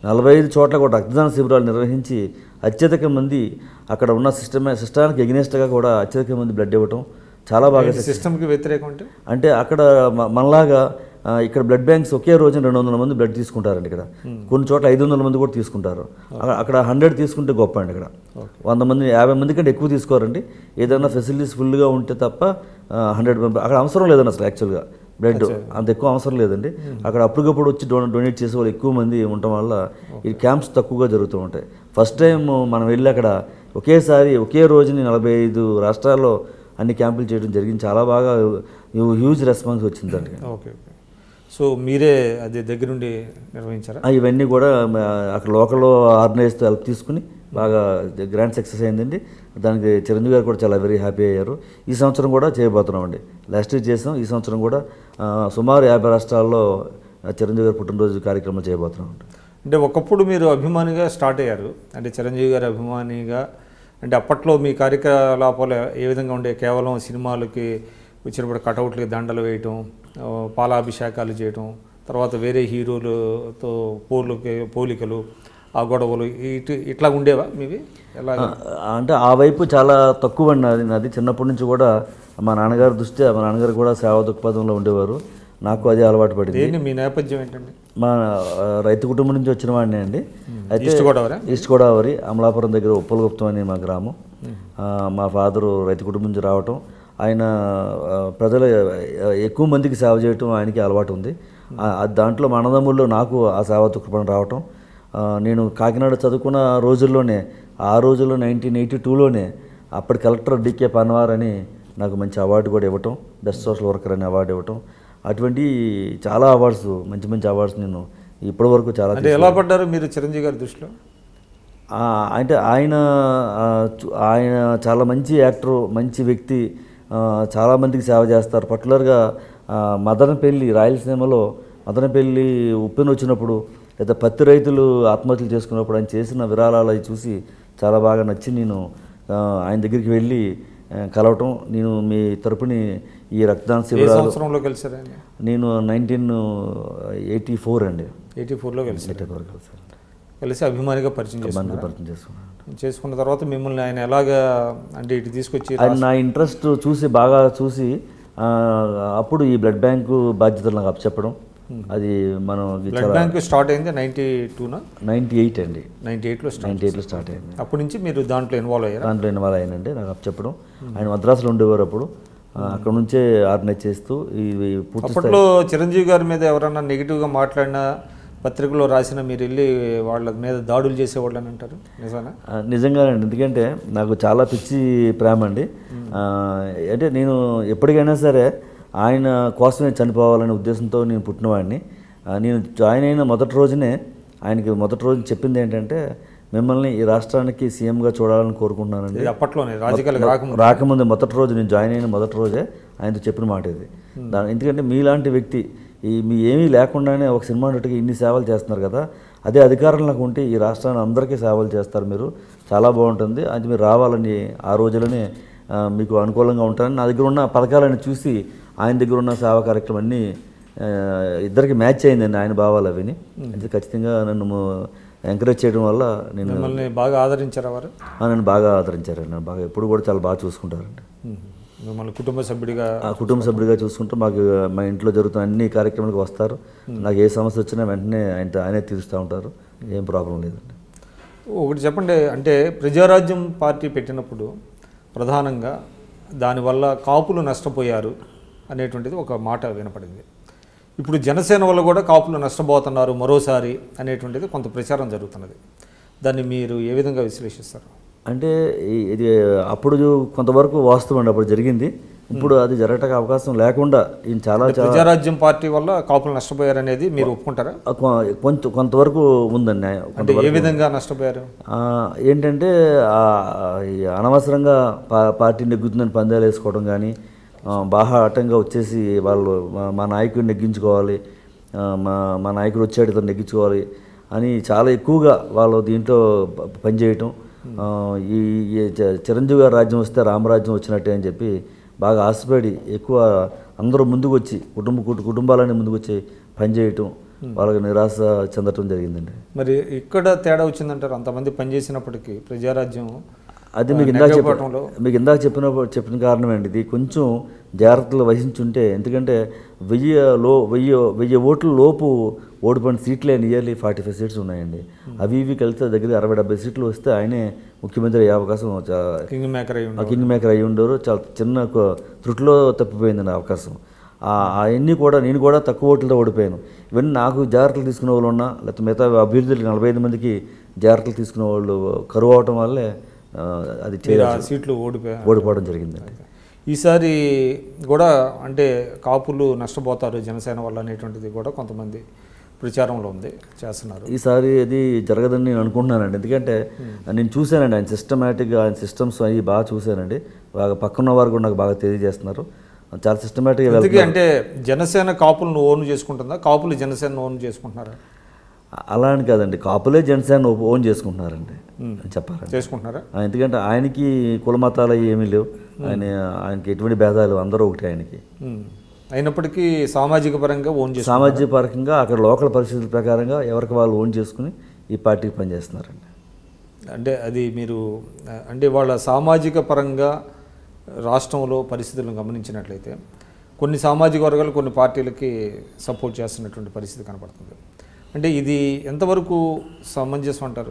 నలభై ఐదు చోట్ల కూడా రక్తదాన శిబిరాలు నిర్వహించి అత్యధిక మంది అక్కడ ఉన్న సిస్టమే సిస్టానికి ఎగ్నెస్ట్గా కూడా అత్యధిక మంది బ్లడ్ ఇవ్వటం చాలా బాగా సిస్టమ్కి వ్యతిరేకం అంటే అంటే అక్కడ మ- మనలాగా ఆ, ఇక్కడ బ్లడ్ బ్యాంక్స్ ఒకే రోజున రెండు వందల మంది బ్లడ్ తీసుకుంటారండి ఇక్కడ కొన్ని చోట్ల ఐదు వందల మంది కూడా తీసుకుంటారు అక్కడ- అక్కడ హండ్రెడ్ తీసుకుంటే గొప్ప అండి ఇక్కడ వంద మంది యాభై మంది కంటే ఎక్కువ తీసుకోరండి ఏదైనా ఫెసిలిటీస్ ఫుల్గా ఉంటే తప్ప హండ్రెడ్ మెంబర్ అక్కడ అవసరం లేదండి అసలు యాక్చువల్గా బ్లడ్ అంత ఎక్కువ అవసరం లేదండి అక్కడ అప్పటికప్పుడు వచ్చి డొనే డొనేట్ చేసే వాళ్ళు ఎక్కువ మంది ఉండటం వల్ల ఈ క్యాంప్స్ తక్కువగా జరుగుతూ ఉంటాయి ఫస్ట్ టైం మనం వెళ్ళి అక్కడ ఒకేసారి ఒకే రోజుని నలభై ఐదు రాష్ట్రాల్లో అన్ని క్యాంపులు చేయడం జరిగింది చాలా బాగా హ్యూజ్ రెస్పాన్స్ వచ్చింది దానికి ఓకే ఓకే సో మీరే అది దగ్గరుండి నిర్వహించారా ఆ, ఇవన్నీ కూడా మ, అక్కడ లోకల్లో ఆర్గనైజ్తో హెల్ప్ తీసుకుని బాగా గ్రాండ్ సక్సెస్ అయిందండి దానికి చిరంజీవి గారు కూడా చాలా వెరీ హ్యాపీ అయ్యారు ఈ సంవత్సరం కూడా చేయబోతున్నామండి లాస్ట్ ఇయర్ చేసాం ఈ సంవత్సరం కూడా ఆ, సుమారు యాభై రాష్ట్రాల్లో ఆ, చిరంజీవి గారు పుట్టినరోజు కార్యక్రమం చేయబోతున్నాం అంటే ఒకప్పుడు మీరు అభిమానిగా స్టార్ట్ అయ్యారు అంటే చిరంజీవి గారి అభిమానిగా అంటే అప్పట్లో మీ కార్యకలాపాలు ఏ విధంగా ఉండే కేవలం సినిమాలకి వచ్చినప్పుడు కటౌట్లకి దండలు వేయటం ఆ, పాలాభిషేకాలు చేయటం తర్వాత వేరే హీరోలతో పోలిక పోలికలు ఆ గొడవలు ఇటు ఇట్లా ఉండేవా మీవి ఎలా ఆ, అంటే ఆ వైపు చాలా తక్కువ అండి నాది నాది చిన్నప్పటి నుంచి కూడా మా నాన్నగారి దృష్ట్యా మా నాన్నగారు కూడా సేవా దృక్పథంలో ఉండేవారు నాకు అదే అలవాటు పడింది దేన్ని మీ నేపథ్యం ఏంటండి మా ఆ, రైతు కుటుంబం నుంచి వచ్చిన వాడిని అండి అయితే ఈస్ట్ గోదావరి ఈస్ట్ గోదావరి అమలాపురం దగ్గర ఉప్పలగుప్తం అని మా గ్రామం ఆ, మా ఫాదరు రైతు కుటుంబం నుంచి రావటం ఆయన ఆ, ప్రజల ఆ, ఎక్కువ మందికి సేవ చేయటం ఆయనకి అలవాటు ఉంది ఆ, ఆ దాంట్లో మా అన్నదమ్ముల్లో నాకు ఆ సేవా దృక్పథం రావటం ఆ, నేను కాకినాడ చదువుకున్న రోజుల్లోనే ఆ రోజుల్లో నైన్టీన్ ఎయిటీ టూలోనే అప్పటి కలెక్టర్ డికే పన్వార్ అని నాకు మంచి అవార్డు కూడా ఇవ్వటం బెస్ట్ సోషల్ వర్కర్ అని అవార్డు ఇవ్వటం అటువంటి చాలా అవార్డ్స్ మంచి మంచి అవార్డ్స్ నేను ఇప్పటి వరకు చాలా అంటే ఎలా పడ్డారు మీరు చిరంజీవి గారి దృష్టిలో ఆ, అంటే ఆయన ఆ, చు- ఆయన చాలా మంచి యాక్టర్ మంచి వ్యక్తి ఆ, చాలా మందికి సేవ చేస్తారు పర్టికులర్గా మదనపల్లి రాయలసీమలో మదనపల్లి ఉప్పెన వచ్చినప్పుడు లేదా పత్తి రైతులు ఆత్మహత్యలు చేసుకున్నప్పుడు ఆయన చేసిన విరాళాలు అవి చూసి చాలా బాగా నచ్చి నేను ఆ, ఆయన దగ్గరికి వెళ్ళి ఆ, కలవటం నేను మీ తరపుని ఈ రక్తదాన ఏ శిబిరాలు సంవత్సరంలో కలిసారు ఆయన నేను నైన్టీన్ ఎయిటీ ఫోర్ అండి ఎయిటీ ఫోర్లో కలిసారు ఎయిటీ ఫోర్ కలిసాను కలిసి అభిమానిగా పరిచయం మంది చేసుకున్నారు పరిచయం చేసుకున్నాను చేసుకున్న తర్వాత మిమ్మల్ని ఆయన ఎలాగా అంటే ఇటు తీసుకొచ్చి ఆయన నా ఇంట్రెస్ట్ చూసి బాగా చూసి ఆ, అప్పుడు ఈ బ్లడ్ బ్యాంకు బాధ్యతలు నాకు అప్పచెప్పడం అది మనం బ్లడ్ బ్యాంక్ స్టార్ట్ అయింది నైంటీ టూనా నైంటీ ఎయిట్ అండి నైంటీ ఎయిట్లో స్టార్ట్ నైంటీ ఎయిట్లో స్టార్ట్ అయింది అప్పటి నుంచి మీరు దాంట్లో ఇన్వాల్వ్ అయ్యారు దాంట్లో ఇన్వాల్వ్ అయ్యానండి నాకు అప్పచెప్పడం ఆయన మద్రాసులో ఉండేవారు అప్పుడు ఆ, అక్కడ నుంచే ఆర్గనైజ్ చేస్తూ ఇది పూర్తి అప్పట్లో చిరంజీవి గారి మీద ఎవరన్నా నెగిటివ్గా మాట్లాడినా పత్రికలో రాసిన మీరు వెళ్ళి వాళ్ళ మీద దాడులు చేసేవాళ్ళు అని అంటారు నిజానా ఆ, నిజంగానండి ఎందుకంటే నాకు చాలా పిచ్చి ప్రేమ అండి ఆ, అంటే నేను ఎప్పటికైనా సరే ఆయన కోసమే చనిపోవాలనే ఉద్దేశంతో నేను పుట్టినవాడిని ఆ, నేను జాయిన్ అయిన మొదటి రోజునే ఆయనకి మొదటి రోజు చెప్పింది ఏంటంటే మిమ్మల్ని ఈ రాష్ట్రానికి సీఎంగా చూడాలని కోరుకుంటున్నానండి ఇది అప్పట్లోనే రాజకీయాలకు రాకముందు రాకముందు మొదటి రోజు నేను జాయిన్ అయిన మొదటి రోజే ఆయనతో చెప్పిన మాట ఇది దాని ఎందుకంటే మీలాంటి వ్యక్తి ఈ మీ ఏమీ లేకుండానే ఒక సినిమా నటుగా ఇన్ని సేవలు చేస్తున్నారు కదా అదే అధికారంలోకి ఉంటే ఈ రాష్ట్రాన్ని అందరికీ సేవలు చేస్తారు మీరు చాలా బాగుంటుంది అది మీరు రావాలని ఆ రోజులోనే ఆ, మీకు అనుకూలంగా ఉంటారని నా దగ్గర ఉన్న పథకాలను చూసి ఆయన దగ్గర ఉన్న సేవా కార్యక్రమం అన్నీ ఆ, ఇద్దరికి మ్యాచ్ అయిందండి ఆయన భావాలు అవిని అయితే ఖచ్చితంగా నన్ను ఎంకరేజ్ చేయడం వల్ల నేను మిమ్మల్ని బాగా ఆదరించారు వారు ఆ, నన్ను బాగా ఆదరించారండి నన్ను బాగా ఎప్పుడు కూడా చాలా బాగా చూసుకుంటారండి మిమ్మల్ని కుటుంబ సభ్యుడిగా ఆ కుటుంబ సభ్యుడిగా చూసుకుంటూ మాకు మా ఇంట్లో జరుగుతున్న అన్ని కార్యక్రమాలకు వస్తారు నాకు ఏ సమస్య వచ్చినా వెంటనే ఆయన ఆయనే తీరుస్తూ ఉంటారు ఏం ప్రాబ్లం లేదండి ఒకటి చెప్పండి అంటే ప్రజారాజ్యం పార్టీ పెట్టినప్పుడు ప్రధానంగా దానివల్ల కాపులు నష్టపోయారు అనేటువంటిది ఒక మాట వినపడింది ఇప్పుడు జనసేన వల్ల కూడా కాపులు నష్టపోతున్నారు మరోసారి అనేటువంటిది కొంత ప్రచారం జరుగుతున్నది దాన్ని మీరు ఏ విధంగా విశ్లేషిస్తారు అంటే ఈ- ఇది అప్పుడు కొంతవరకు వాస్తవం అండి అప్పుడు జరిగింది ఇప్పుడు అది జరగటానికి అవకాశం లేకుండా ఈయన చాలా చాలా ప్రజారాజ్యం పార్టీ వల్ల కాపులు నష్టపోయారనేది మీరు ఒప్పుకుంటారా కొ- కొంత కొంతవరకు ఉందండి న్యాయం. అంటే ఏ విధంగా నష్టపోయారు ఆ, ఏంటంటే ఆ, ఈ అనవసరంగా పా పార్టీ నెగ్గుతుందని పందాలు వేసుకోవడం కానీ బాగా ఆటంగా వచ్చేసి వాళ్ళు మా- మా నాయకుడిని నెగ్గించుకోవాలి ఆ, మా మా నాయకుడు వచ్చాడు ఇతను నెగ్గించుకోవాలి అని చాలా ఎక్కువగా వాళ్ళు దీంట్లో ప- పనిచేయటం ఆ, ఈ ఈ చ- చిరంజీవి గారి రాజ్యం వస్తే రామరాజ్యం వచ్చినట్టే అని చెప్పి బాగా ఆశపడి ఎక్కువ అందరూ ముందుకు వచ్చి కుటుంబ కుటు- కుటుంబాలన్నీ ముందుకు వచ్చి పనిచేయటం వాళ్ళకి నిరాశ చెందటం జరిగిందండి మరి ఇక్కడ తేడా వచ్చిందంటారు అంతమంది పనిచేసినప్పటికీ ప్రజారాజ్యం అది మీకు ఇందాక చెప్ప నెగ్గకపోవటంలో మీకు ఇందాక చెప్పిన చెప్పిన కారణం ఏంటి ఇది కొంచెం జాగ్రత్తలు వహించుంటే ఎందుకంటే వెయ్యి లో వెయ్యి వెయ్యి ఓట్ల లోపు ఓడిపోయిన సీట్లే నియర్లీ ఫార్టీ ఫైవ్ సీట్స్ ఉన్నాయండి అవి ఇవి కలిస్తే దగ్గర అరవై డెబ్బై సీట్లు వస్తే ఆయనే ముఖ్యమంత్రి అయ్యే అవకాశం చా- కింగ్ మేకర్ అయి ఆ ఉండవు కింగ్ మేకర్ అయ్యి ఉండరు చాలా చిన్న ఒక త్రుట్లో తప్పిపోయిందండి ఆ అవకాశం ఆ- అవన్నీ కూడా నేను కూడా తక్కువ ఓట్లతో ఓడిపోయాను ఇవన్నీ నాకు జాగ్రత్తలు తీసుకునే వాళ్ళు ఉన్నా లేకపోతే మిగతా అభ్యర్థులు నలభై ఐదు మందికి జాగ్రత్తలు తీసుకునే వాళ్ళు కరువు అవటం వల్లే ఆ, అది మీరు ఆ చేయాల్సి సీట్లు ఓడిపోయారు ఓడిపోవడం జరిగిందండి ఈసారి కూడా అంటే కాపులు నష్టపోతారు జనసేన వల్ల అనేటువంటిది కూడా కొంతమంది ప్రచారంలో ఉంది చేస్తున్నారు ఈసారి అది జరగదని నేను అనుకుంటున్నానండి ఎందుకంటే నేను చూశానండి ఆయన సిస్టమేటిక్గా ఆయన సిస్టమ్స్ అవి బాగా చూశానండి బాగా పక్కన వారు కూడా నాకు బాగా తెలియజేస్తున్నారు చాలా సిస్టమేటిక్గా అందుకే అంటే జనసేన కాపులను ఓన్ చేసుకుంటుందా కాపులు జనసేన ఓన్ చేసుకుంటున్నారా అలా అని కాదండి కాపులే జనసేన ఓన్ చేసుకుంటున్నారండి చెప్పాలి చేసుకుంటున్నారా ఆ, ఎందుకంటే ఆయనకి కుల మతాలు అవి ఏమీ లేవు ఆయన ఆయనకి ఎటువంటి భేదాలు అందరూ ఒకటి ఆయనకి ఉమ్. అయినప్పటికీ సామాజిక పరంగా ఓన్ చేసు సామాజిక పరంగా అక్కడ లోకల్ పరిస్థితుల ప్రకారంగా ఎవరికి వాళ్ళు ఓన్ చేసుకుని ఈ పార్టీకి పనిచేస్తున్నారండి అంటే అది మీరు ఆ, అంటే వాళ్ళ సామాజిక పరంగా రాష్ట్రంలో పరిస్థితులను గమనించినట్లయితే కొన్ని సామాజిక వర్గాలు కొన్ని పార్టీలకి సపోర్ట్ చేస్తున్నటువంటి పరిస్థితి కనపడుతుంది అంటే ఇది ఎంతవరకు సమంజసం అంటారు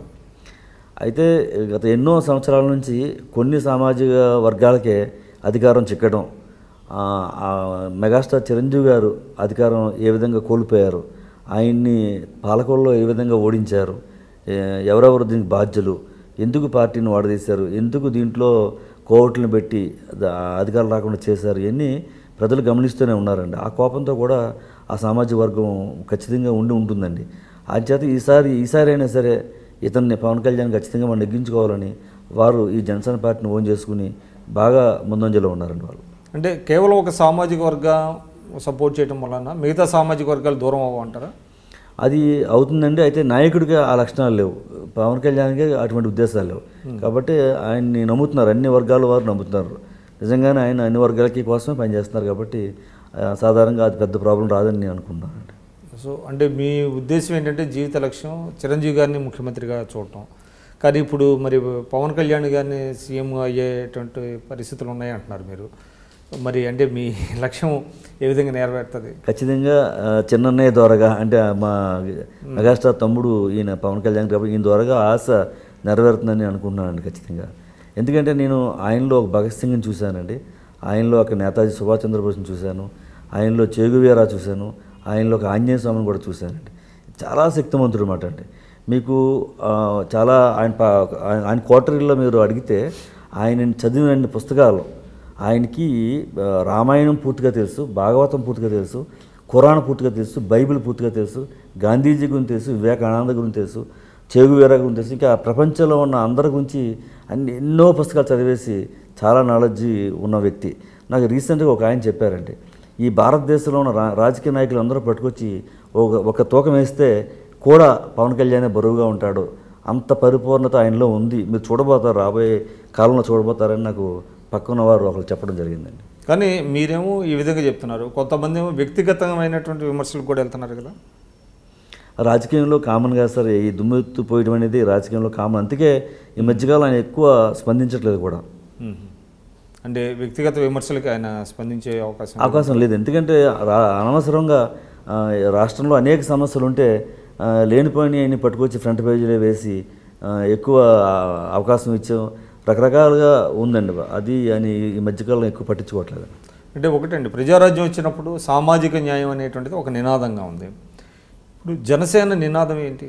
అయితే గత ఎన్నో సంవత్సరాల నుంచి కొన్ని సామాజిక వర్గాలకే అధికారం చిక్కడం ఆ, ఆ మెగాస్టార్ చిరంజీవి గారు అధికారం ఏ విధంగా కోల్పోయారు ఆయన్ని పాలకుల్లో ఏ విధంగా ఓడించారు ఏ- ఎవరెవరు దీనికి బాధ్యులు ఎందుకు పార్టీని వాడదీశారు ఎందుకు దీంట్లో కోవట్లను పెట్టి ద- అధికారం రాకుండా చేశారు ఇవన్నీ ప్రజలు గమనిస్తూనే ఉన్నారండి ఆ కోపంతో కూడా ఆ సామాజిక వర్గం ఖచ్చితంగా ఉండి ఉంటుందండి అంచేత ఈసారి ఈసారి అయినా సరే ఇతన్ని పవన్ కళ్యాణ్ ఖచ్చితంగా మనం నెగ్గించుకోవాలని వారు ఈ జనసేన పార్టీని ఓన్ చేసుకుని బాగా ముందంజలో ఉన్నారండి వాళ్ళు అంటే కేవలం ఒక సామాజిక వర్గం సపోర్ట్ చేయడం వలన మిగతా సామాజిక వర్గాలు దూరం అవ్వంటారా అది అవుతుందండి అయితే నాయకుడికి ఆ లక్షణాలు లేవు పవన్ కళ్యాణ్కి అటువంటి ఉద్దేశాలు లేవు కాబట్టి ఆయన్ని నమ్ముతున్నారు అన్ని వర్గాల వారు నమ్ముతున్నారు నిజంగానే ఆయన అన్ని వర్గాలకి కోసమే పనిచేస్తున్నారు కాబట్టి ఆ, సాధారణంగా అది పెద్ద ప్రాబ్లం రాదని నేను అనుకుంటున్నానండి సో అంటే మీ ఉద్దేశం ఏంటంటే జీవిత లక్ష్యం చిరంజీవి గారిని ముఖ్యమంత్రిగా చూడటం కానీ ఇప్పుడు మరి పవన్ కళ్యాణ్ గారిని సీఎం అయ్యేటువంటి పరిస్థితులు ఉన్నాయి అంటున్నారు మీరు మరి అంటే మీ లక్ష్యం ఏ విధంగా నెరవేరుతుంది ఖచ్చితంగా ఆ, చిన్నన్నయ్య ద్వారాగా అంటే మా మెగాస్టార్ తమ్ముడు ఈయన పవన్ కళ్యాణ్ కాబట్టి ఈయన ద్వారాగా ఆశ నెరవేరుతుందని అనుకుంటున్నానండి ఖచ్చితంగా ఎందుకంటే నేను ఆయనలో ఒక భగత్ సింగ్ని చూశానండి ఆయనలో ఒక నేతాజీ సుభాష్ చంద్రబోస్ని చూశాను ఆయనలో చేగువేరా చూశాను ఆయనలో ఒక ఆంజనేయ స్వామిని కూడా చూశానండి చాలా శక్తివంతుడు అనమాట అండి మీకు ఆ, చాలా ఆయన ప- ఆయన- ఆయన క్వార్టరీలో మీరు అడిగితే ఆయన చదివిన పుస్తకాలు ఆయనకి ఆ, రామాయణం పూర్తిగా తెలుసు భాగవతం పూర్తిగా తెలుసు ఖురాన్ పూర్తిగా తెలుసు బైబిల్ పూర్తిగా తెలుసు గాంధీజీ గురించి తెలుసు వివేకానంద గురించి తెలుసు చేగువేరా గురించి తెలుసు ఇంకా ప్రపంచంలో ఉన్న అందరి గురించి అన్ని ఎన్నో పుస్తకాలు చదివేసి చాలా నాలెడ్జి ఉన్న వ్యక్తి నాకు రీసెంట్గా ఒక ఆయన చెప్పారండి ఈ భారతదేశంలో ఉన్న రా రాజకీయ నాయకులు అందరూ పట్టుకొచ్చి ఒక ఒక తూకం వేస్తే కూడా పవన్ కళ్యాణ్ బరువుగా ఉంటాడు అంత పరిపూర్ణత ఆయనలో ఉంది మీరు చూడబోతారు రాబోయే కాలంలో చూడబోతారని నాకు పక్కన వారు ఒకరు చెప్పడం జరిగిందండి కానీ మీరేమో ఈ విధంగా చెప్తున్నారు కొంతమంది ఏమో వ్యక్తిగతమైనటువంటి విమర్శలకు కూడా వెళ్తున్నారు కదా రాజకీయంలో కామన్గా సార్ ఈ దుమ్మెత్తు పోయడం అనేది రాజకీయంలో కామన్ అందుకే ఈ మధ్యకాలం ఆయన ఎక్కువ స్పందించట్లేదు కూడా మ్మ్. అంటే వ్యక్తిగత విమర్శలకి ఆయన స్పందించే అవకాశం అవకాశం లేదు ఎందుకంటే రా- అనవసరంగా ఆ, రాష్ట్రంలో అనేక సమస్యలు ఉంటే ఆ, లేనిపోయిన అన్ని పట్టుకొచ్చి ఫ్రంట్ పేజీలో వేసి ఆ, ఎక్కువ ఆ, అవకాశం ఇచ్చాం రకరకాలుగా ఉందండి అది అని ఈ మధ్యకాలం ఎక్కువ పట్టించుకోవట్లేదు అంటే ఒకటండి ప్రజారాజ్యం వచ్చినప్పుడు సామాజిక న్యాయం అనేటువంటిది ఒక నినాదంగా ఉంది ఇప్పుడు జనసేన నినాదం ఏంటి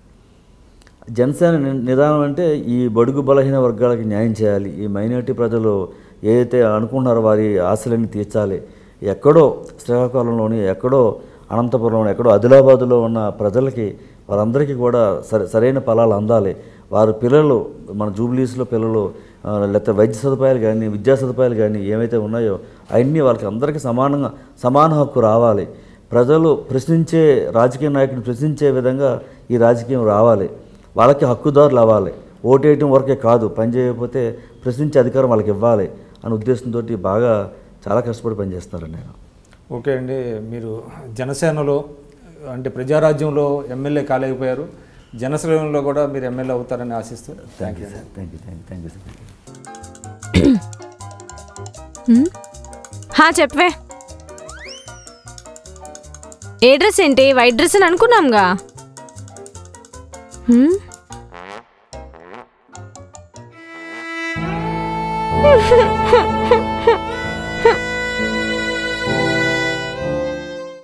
జనసేన ని- నిదానం అంటే ఈ బడుగు బలహీన వర్గాలకి న్యాయం చేయాలి ఈ మైనారిటీ ప్రజలు ఏదైతే అనుకుంటున్నారో వారి ఆశలన్నీ తీర్చాలి ఎక్కడో శ్రీకాకుళంలోని ఎక్కడో అనంతపురంలో ఎక్కడో ఆదిలాబాదులో ఉన్న ప్రజలకి వారందరికీ కూడా సరి సరైన ఫలాలు అందాలి వారి పిల్లలు మన జూబ్లీస్లో పిల్లలు ఆ, లేకపోతే వైద్య సదుపాయాలు కానీ విద్యా సదుపాయాలు కానీ ఏమైతే ఉన్నాయో అవన్నీ వాళ్ళకి అందరికీ సమానంగా సమాన హక్కు రావాలి ప్రజలు ప్రశ్నించే రాజకీయ నాయకుడిని ప్రశ్నించే విధంగా ఈ రాజకీయం రావాలి వాళ్ళకి హక్కుదారులు అవ్వాలి ఓటేయటం వరకే కాదు పని చేయకపోతే ప్రశ్నించే అధికారం వాళ్ళకి ఇవ్వాలి అనే ఉద్దేశంతో బాగా చాలా కష్టపడి పనిచేస్తున్నారండి నేను ఓకే అండి మీరు జనసేనలో అంటే ప్రజారాజ్యంలో ఎమ్మెల్యే కాలేకపోయారు జనశ్రేయంలో కూడా మీరు ఎమ్మెల్యే అవుతారని ఆశిస్తూ thank you sir thank you thank thank you sir hmm? హా చెప్పవే ఏ డ్రెస్ ఏంటి వైట్ డ్రెస్ అని అనుకున్నాంగా హ్మ్?